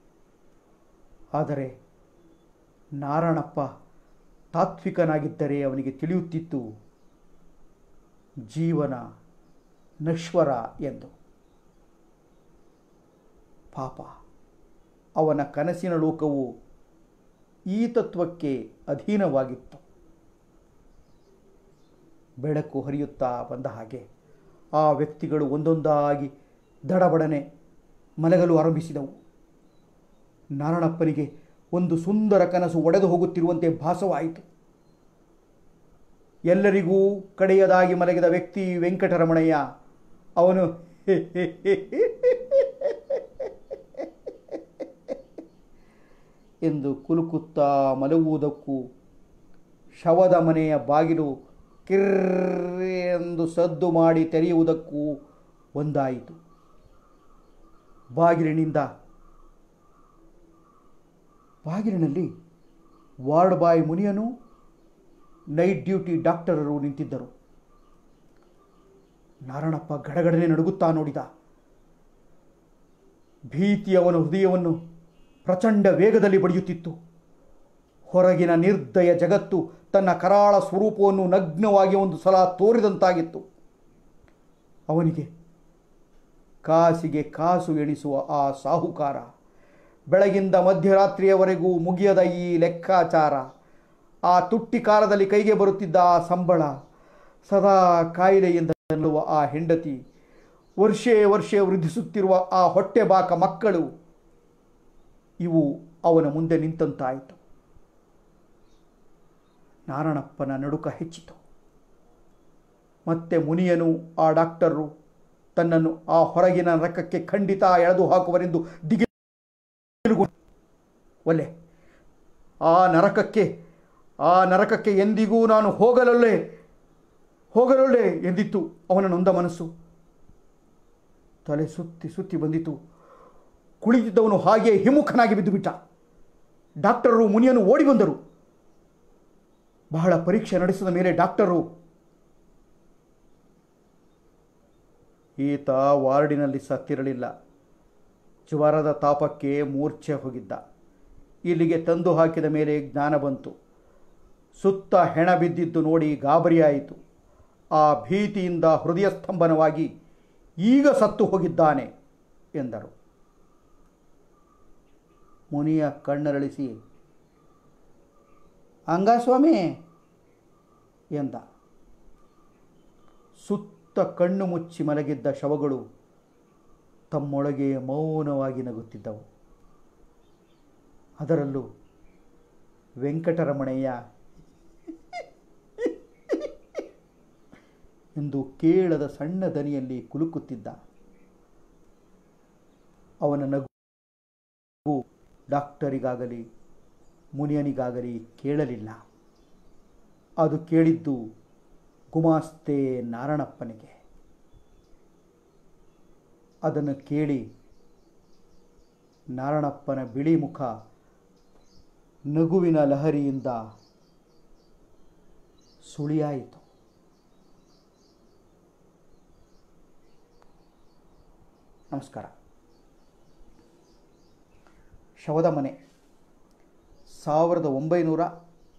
ಆದರೆ ನಾರಾಯಣಪ್ಪ ತಾತ್ವಿಕನಾಗಿದ್ದರೆ ಅವನಿಗೆ ತಿಳಿಯುತ್ತಿತ್ತು ಜೀವನ ನಶ್ವರ ಎಂದು ಪಾಪ ಅವನ ಕನಸಿನ ಲೋಕವು ಈ ತತ್ವಕ್ಕೆ ಅಧೀನವಾಗಿತ್ತು ಬೆಳಕು ಹರಿಯುತ್ತಾ ಬಂದ ಹಾಗೆ ಆ ವ್ಯಕ್ತಿಗಳು ಒಂದೊಂದಾಗಿ ದಡಬಡನೆ ಮಲಗಲು ಆರಂಭಿಸಿದವು ನಾರಾಯಣಪ್ಪನಿಗೆ ಒಂದು ಸುಂದರ ಕನಸು ಒಡೆದು ಹೋಗುತ್ತಿರುವಂತೆ ಭಾಸವಾಯಿತು ಎಲ್ಲರಿಗೂ ಕಡೆಯದಾಗಿ ಮಲಗಿದ ವ್ಯಕ್ತಿ ವೆಂಕಟರಮಣಯ್ಯ ಅವನು ಎಂದು ಕುಲುಕುತ್ತಾ ಮಲಗುವುದಕ್ಕೂ ಶವದ ಮನೆಯ ಬಾಗಿಲು ಕಿರ್ರ್ ಎಂದು ಸದ್ದು ಮಾಡಿ ತೆರೆಯುವುದಕ್ಕೂ ಒಂದಾಯಿತು ಬಾಗಿಲಿನಿಂದ ಬಾಗಿಲಿನಲ್ಲಿ ವಾರ್ಡ್ ಬಾಯ್ ಮುನಿಯನು ನೈಟ್ ಡ್ಯೂಟಿ ಡಾಕ್ಟರರು ನಿಂತಿದ್ದರು ನಾರಾಯಣಪ್ಪ ಗಡಗಡನೆ ನಡುಗುತ್ತಾ ನೋಡಿದ ಭೀತಿ ಅವನ ಹೃದಯವನ್ನು ಪ್ರಚಂಡ ವೇಗದಲ್ಲಿ ಬಡಿಯುತ್ತಿತ್ತು ಹೊರಗಿನ ನಿರ್ದಯ ಜಗತ್ತು ತನ್ನ ಕರಾಳ ಸ್ವರೂಪವನ್ನು ನಗ್ನವಾಗಿ ಒಂದು ಸಲ ತೋರಿದಂತಾಗಿತ್ತು ಅವನಿಗೆ ಕಾಸಿಗೆ ಕಾಸು ಎಣಿಸುವ ಆ ಸಾಹುಕಾರ ಬೆಳಗಿಂದ ಮಧ್ಯರಾತ್ರಿಯವರೆಗೂ ಮುಗಿಯದ ಈ ಲೆಕ್ಕಾಚಾರ ಆ ತುಟ್ಟಿ ಕಾಲದಲ್ಲಿ ಕೈಗೆ ಬರುತ್ತಿದ್ದ ಆ ಸಂಬಳ ಸದಾ ಕಾಯಿಲೆಯಿಂದ ನಲ್ಲುವ ಆ ಹೆಂಡತಿ ವರ್ಷೇ ವರ್ಷೇ ವೃದ್ಧಿಸುತ್ತಿರುವ ಆ ಹೊಟ್ಟೆಬಾಕ ಮಕ್ಕಳು ಇವು ಅವನ ಮುಂದೆ ನಿಂತಂತಾಯಿತು ನಾರಾಯಣಪ್ಪನ ನಡುಕ ಹೆಚ್ಚಿತು ಮತ್ತೆ ಮುನಿಯನು ಆ ಡಾಕ್ಟರು ತನ್ನನ್ನು ಆ ಹೊರಗಿನ ನರಕಕ್ಕೆ ಖಂಡಿತ ಎಳೆದು ಹಾಕುವರೆಂದು ದಿಗಿಲು ಒಲ್ಲೆ ಆ ನರಕಕ್ಕೆ ಆ ನರಕಕ್ಕೆ ಎಂದಿಗೂ ನಾನು ಹೋಗಲೊಲ್ಲೆ ಹೋಗಲೊಲ್ಲೆ ಎಂದಿತ್ತು ಅವನ ನೊಂದ ಮನಸ್ಸು ತಲೆ ಸುತ್ತಿ ಸುತ್ತಿ ಬಂದಿತು ಕುಳಿತಿದ್ದವನು ಹಾಗೆ ಹಿಮ್ಮುಖನಾಗಿ ಬಿದ್ದುಬಿಟ್ಟ ಡಾಕ್ಟರು ಮುನಿಯನು ಓಡಿ ಬಂದರು ಬಹಳ ಪರೀಕ್ಷೆ ನಡೆಸಿದ ಮೇಲೆ ಡಾಕ್ಟರು ಈತ ವಾರ್ಡಿನಲ್ಲಿ ಸತ್ತಿರಲಿಲ್ಲ ಜ್ವರದ ತಾಪಕ್ಕೆ ಮೂರ್ಛೆ ಹೋಗಿದ್ದ ಇಲ್ಲಿಗೆ ತಂದು ಹಾಕಿದ ಮೇಲೆ ಜ್ಞಾನ ಬಂತು ಸುತ್ತ ಹೆಣ ಬಿದ್ದಿದ್ದು ನೋಡಿ ಗಾಬರಿಯಾಯಿತು ಆ ಭೀತಿಯಿಂದ ಹೃದಯ ಸ್ತಂಭನವಾಗಿ ಈಗ ಸತ್ತು ಹೋಗಿದ್ದಾನೆ ಎಂದರು ಮುನಿಯ ಕಣ್ಣರಳಿಸಿ ಅಂಗಸ್ವಾಮಿ ಎಂದ ಸುತ್ತ ಕಣ್ಣು ಮುಚ್ಚಿ ಮಲಗಿದ್ದ ಶವಗಳು ತಮ್ಮೊಳಗೆ ಮೌನವಾಗಿ ನಗುತ್ತಿದ್ದವು ಅದರಲ್ಲೂ ವೆಂಕಟರಮಣಯ್ಯ ಎಂದು ಕೇಳದ ಸಣ್ಣ ದನಿಯಲ್ಲಿ ಕುಲುಕುತ್ತಿದ್ದ ಅವನ ನಗು ಡಾಕ್ಟರಿಗಾಗಲಿ ಮುನಿಯನಿಗಾಗಲಿ ಕೇಳಲಿಲ್ಲ ಅದು ಕೇಳಿದ್ದು ಗುಮಾಸ್ತೆ ನಾರಣಪ್ಪನಿಗೆ ಅದನ್ನು ಕೇಳಿ ನಾರಣಪ್ಪನ ಬಿಳಿ ಮುಖ ನಗುವಿನ ಲಹರಿಯಿಂದ ಸುಳಿಯಾಯಿತು ನಮಸ್ಕಾರ ಶವದ ಮನೆ ಸಾವಿರದ ಒಂಬೈನೂರ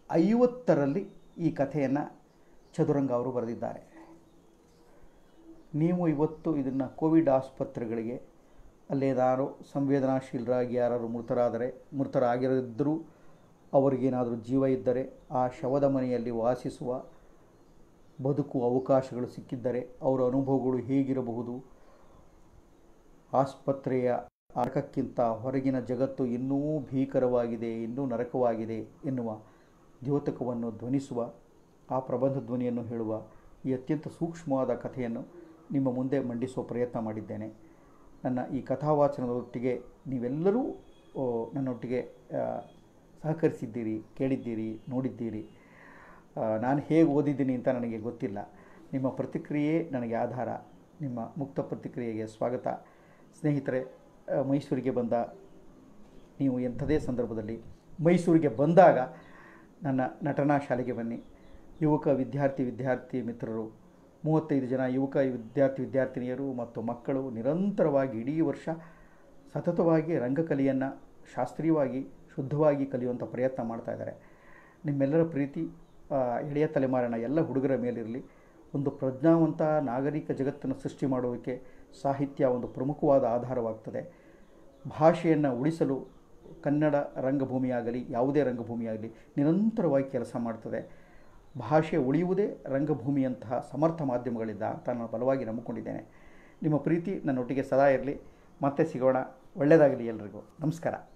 ಐವತ್ತರಲ್ಲಿ ಈ ಕಥೆಯನ್ನು ಚದುರಂಗ ಅವರು ಬರೆದಿದ್ದಾರೆ ನೀವು ಇವತ್ತು ಇದನ್ನು ಕೋವಿಡ್ ಆಸ್ಪತ್ರೆಗಳಿಗೆ ಅಲ್ಲೇನಾದ್ರು ಸಂವೇದನಾಶೀಲರಾಗಿ ಯಾರು ಮೃತರಾದರೆ ಮೃತರಾಗಿರಿದ್ದರೂ ಅವರಿಗೇನಾದರೂ ಜೀವ ಇದ್ದರೆ ಆ ಶವದ ಮನೆಯಲ್ಲಿ ವಾಸಿಸುವ ಬದುಕುವ ಅವಕಾಶಗಳು ಸಿಕ್ಕಿದ್ದರೆ ಅವರ ಅನುಭವಗಳು ಹೇಗಿರಬಹುದು ಆಸ್ಪತ್ರೆಯ ನರಕಕ್ಕಿಂತ ಹೊರಗಿನ ಜಗತ್ತು ಇನ್ನೂ ಭೀಕರವಾಗಿದೆ ಇನ್ನೂ ನರಕವಾಗಿದೆ ಎನ್ನುವ ದ್ಯೋತಕವನ್ನು ಧ್ವನಿಸುವ ಆ ಪ್ರಬಂಧ ಧ್ವನಿಯನ್ನು ಹೇಳುವ ಈ ಅತ್ಯಂತ ಸೂಕ್ಷ್ಮವಾದ ಕಥೆಯನ್ನು ನಿಮ್ಮ ಮುಂದೆ ಮಂಡಿಸುವ ಪ್ರಯತ್ನ ಮಾಡಿದ್ದೇನೆ ನನ್ನ ಈ ಕಥಾವಾಚನದೊಟ್ಟಿಗೆ ನೀವೆಲ್ಲರೂ ಓ, ನನ್ನೊಟ್ಟಿಗೆ ಆ, ಸಹಕರಿಸಿದ್ದೀರಿ ಕೇಳಿದ್ದೀರಿ ನೋಡಿದ್ದೀರಿ ಆ, ನಾನು ಹೇಗೆ ಓದಿದ್ದೀನಿ ಅಂತ ನನಗೆ ಗೊತ್ತಿಲ್ಲ ನಿಮ್ಮ ಪ್ರತಿಕ್ರಿಯೆ ನನಗೆ ಆಧಾರ ನಿಮ್ಮ ಮುಕ್ತ ಪ್ರತಿಕ್ರಿಯೆಗೆ ಸ್ವಾಗತ ಸ್ನೇಹಿತರೆ ಆ, ಮೈಸೂರಿಗೆ ಬಂದ ನೀವು ಎಂಥದೇ ಸಂದರ್ಭದಲ್ಲಿ ಮೈಸೂರಿಗೆ ಬಂದಾಗ ನನ್ನ ನಟನಾ ಶಾಲೆಗೆ ಬನ್ನಿ ಯುವಕ ವಿದ್ಯಾರ್ಥಿ ವಿದ್ಯಾರ್ಥಿ ಮಿತ್ರರು ಮೂವತ್ತೈದು ಜನ ಯುವಕ ವಿದ್ಯಾರ್ಥಿ ವಿದ್ಯಾರ್ಥಿನಿಯರು ಮತ್ತು ಮಕ್ಕಳು ನಿರಂತರವಾಗಿ ಇಡೀ ವರ್ಷ ಸತತವಾಗಿ ರಂಗಕಲೆಯನ್ನು ಶಾಸ್ತ್ರೀಯವಾಗಿ ಶುದ್ಧವಾಗಿ ಕಲಿಯುವಂಥ ಪ್ರಯತ್ನ ಮಾಡ್ತಾ ಇದ್ದಾರೆ ನಿಮ್ಮೆಲ್ಲರ ಪ್ರೀತಿ ಆ, ಎಳೆಯ ತಲೆಮಾರಿನ ಎಲ್ಲ ಹುಡುಗರ ಮೇಲಿರಲಿ ಒಂದು ಪ್ರಜ್ಞಾವಂತ ನಾಗರಿಕ ಜಗತ್ತನ್ನು ಸೃಷ್ಟಿ ಮಾಡೋದಕ್ಕೆ ಸಾಹಿತ್ಯ ಒಂದು ಪ್ರಮುಖವಾದ ಆಧಾರವಾಗ್ತದೆ ಭಾಷೆಯನ್ನು ಉಳಿಸಲು ಕನ್ನಡ ರಂಗಭೂಮಿಯಾಗಲಿ ಯಾವುದೇ ರಂಗಭೂಮಿಯಾಗಲಿ ನಿರಂತರವಾಗಿ ಕೆಲಸ ಮಾಡ್ತದೆ ಭಾಷೆ ಉಳಿಯುವುದೇ ರಂಗಭೂಮಿಯಂತಹ ಸಮರ್ಥ ಮಾಧ್ಯಮಗಳಿಂದ ಅಂತ ನಾನು ಬಲವಾಗಿ ನಂಬಿಕೊಂಡಿದ್ದೇನೆ ನಿಮ್ಮ ಪ್ರೀತಿ ನನ್ನೊಟ್ಟಿಗೆ ಸದಾ ಇರಲಿ ಮತ್ತೆ ಸಿಗೋಣ ಒಳ್ಳೆಯದಾಗಲಿ ಎಲ್ರಿಗೂ ನಮಸ್ಕಾರ